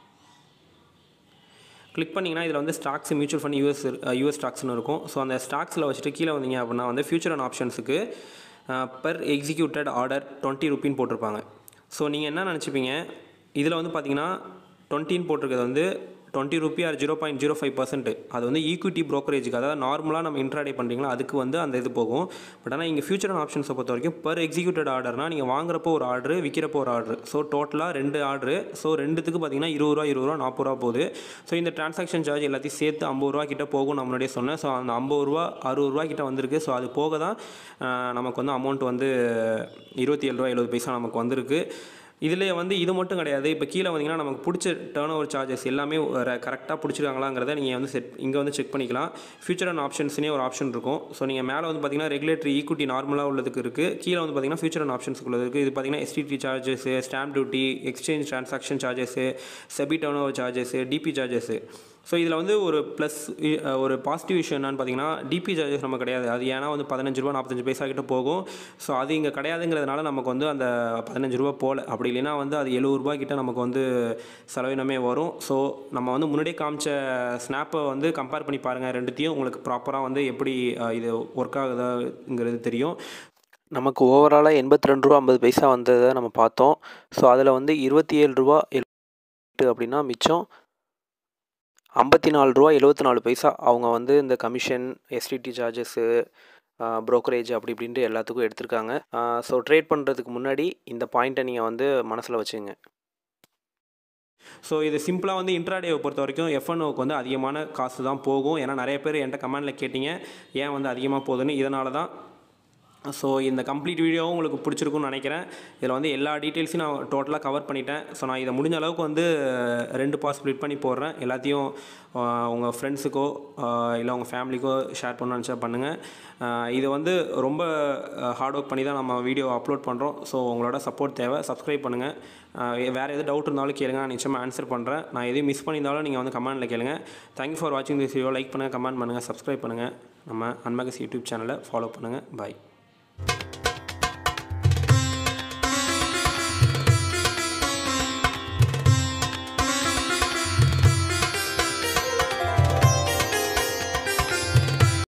கிளிக் பண்ணிங்கன்னா இதில் வந்து stocks mutual fund US US ஸ்டாக்ஸ்னு இருக்கும் ஸோ அந்த ஸ்டாக்ஸில் வச்சுட்டு கீழே வந்தீங்க அப்படின்னா வந்து ஃபியூச்சர் அண்ட் ஆப்ஷன்ஸுக்கு பெர் எக்ஸிக்யூட்டட் ஆர்டர் டுவெண்ட்டி ருப்பின்னு போட்டிருப்பாங்க ஸோ நீங்கள் என்ன நினச்சிப்பீங்க இதில் வந்து பார்த்தீங்கன்னா டுவெண்ட்டின்னு போட்டிருக்கிறது வந்து twenty rupee or zero point zero five percent அது வந்து ஈக்விட்டி ப்ரோக்கரேஜுக்கு அதாவது நார்மலாக நம்ம இன்ட்ராடே பண்ணுறீங்களா அதுக்கு வந்து அந்த இது போகும் பட் ஆனால் இங்கே ஃபியூச்சர் அண்ட் ஆப்ஷன்ஸை பொறுத்த வரைக்கும் per எக்ஸிக்யூட்டட் ஆர்டர்னால் நீங்கள் வாங்குறப்போ ஒரு ஆர்டர் விற்கிறப்போ ஒரு ஆர்டர் ஸோ டோட்டலாக ரெண்டு ஆர்டர் ஸோ ரெண்டுத்துக்கு பார்த்தீங்கன்னா இருபது ரூபா இருபது ரூபா நாற்பது ரூபா போகுது ஸோ இந்த டிரான்சாக்ஷன் சார்ஜ் எல்லாத்தையும் சேர்த்து ஐம்பது ரூபா கிட்ட போகும் நான் முன்னாடியே சொன்னேன் ஸோ அந்த ஐம்பது ரூபா அறுபது ரூபா கிட்ட வந்திருக்கு ஸோ அது போக தான் ஆஹ், நமக்கு வந்து அமௌண்ட் வந்து இருபத்தி ஏழு ரூபா எழுபது பைசா நமக்கு வந்திருக்கு இதில் வந்து இது மட்டும் கிடையாது இப்போ கீழே வந்தீங்கன்னா நமக்கு பிடிச்ச டேர்ன் ஓவர் சார்ஜஸ் எல்லாமே கரெக்டாக பிடிச்சிருக்காங்களாங்கிறத நீங்கள் வந்து செட் இங்கே வந்து செக் பண்ணிக்கலாம் ஃபியூச்சர் அண்ட் ஆப்ஷன்ஸ்னே ஒரு ஆப்ஷன் இருக்கும் ஸோ நீங்கள் மேலே வந்து பார்த்தீங்கன்னா ரெகுலேட்டரி ஈக்குட்டி நார்மலாக உள்ளதுக்கு இருக்குது கீழே வந்து பார்த்தீங்கன்னா ஃபியூச்சர் அண்ட் ஆப்ஷன்ஸ்க்கு உள்ளது இருக்குது இது பார்த்தீங்கன்னா STT charges stamp duty exchange transaction charges SEBI turnover charges DP charges so இதில் வந்து ஒரு ப்ளஸ் ஒரு பாசிட்டிவ் விஷயம் என்னன்னு பார்த்தீங்கன்னா டிபி சார்ஜஸ் நம்ம கிடையாது அது ஏன்னா வந்து பதினஞ்சு ரூபா நாற்பத்தஞ்சு பைசா கிட்ட போகும் ஸோ அது இங்கே கிடையாதுங்கிறதுனால நமக்கு வந்து அந்த பதினஞ்சு ரூபா போகல அப்படி இல்லைன்னா வந்து அது எழுபது ரூபா கிட்ட நமக்கு வந்து செலவினமே வரும் ஸோ நம்ம வந்து முன்னாடியே காமிச்ச ஸ்னாப்பை வந்து கம்பேர் பண்ணி பாருங்கள் ரெண்டுத்தையும் உங்களுக்கு ப்ராப்பராக வந்து எப்படி அஹ், இது ஒர்க் ஆகுதுங்கிறது தெரியும் நமக்கு ஓவராலாக எண்பத்தி ரெண்டு ரூபா ஐம்பது பைசா வந்ததை நம்ம பார்த்தோம் ஸோ அதில் வந்து இருபத்தி ஏழு ரூபா எட்டு அப்படின்னா மிச்சம் ஐம்பத்தி நாலு ரூபா எழுபத்தி நாலு பைசா அவங்க வந்து இந்த கமிஷன் எஸ்டிடி சார்ஜஸ்ஸு ப்ரோக்கரேஜ் அப்படி இப்படின்ட்டு எல்லாத்துக்கும் எடுத்திருக்காங்க ஸோ ட்ரேட் பண்ணுறதுக்கு முன்னாடி இந்த பாயிண்ட்டை நீங்கள் வந்து மனசில் வச்சுங்க ஸோ இது சிம்பிளாக வந்து இன்ட்ராடேவை பொறுத்த வரைக்கும் எஃப்என்ஓக்கு வந்து அதிகமான காசு தான் போகும் ஏன்னா நிறைய பேர் என்கிட்ட கமெண்டில் கேட்டிங்க ஏன் வந்து அதிகமாக போகுதுன்னு இதனால தான் ஸோ இந்த கம்ப்ளீட் வீடியோவும் உங்களுக்கு பிடிச்சிருக்கும்னு நினைக்கிறேன் இதில் வந்து எல்லா டீட்டெயில்ஸையும் நான் டோட்டலாக கவர் பண்ணிட்டேன் ஸோ நான் இதை முடிஞ்ச அளவுக்கு வந்து ரெண்டு பாஸ் ஸ்ப்ளிட் பண்ணி போடுறேன் எல்லாத்தையும் உங்கள் ஃப்ரெண்ட்ஸுக்கோ இல்லை உங்கள் ஃபேமிலிக்கோ ஷேர் பண்ண நினச்சா பண்ணுங்கள் இது வந்து ரொம்ப ஹார்ட் ஒர்க் பண்ணி தான் நம்ம வீடியோ அப்லோட் பண்ணுறோம் ஸோ உங்களோட சப்போர்ட் தேவை சப்ஸ்கிரைப் பண்ணுங்கள் வேறு எது டவுட் இருந்தாலும் கேளுங்க நான் நிச்சயமாக ஆன்சர் பண்ணுறேன் நான் எதையும் மிஸ் பண்ணியிருந்தாலும் நீங்கள் வந்து கமெண்ட்டில் கேளுங்க தேங்க்யூ ஃபார் வாட்சிங் திஸ் வீடியோ லைக் பண்ணுங்கள் கமெண்ட் பண்ணுங்கள் சப்ஸ்கிரைப் பண்ணுங்கள் நம்ம அன்மகஸ் யூடியூப் சேனலை ஃபாலோ பண்ணுங்கள் பாய்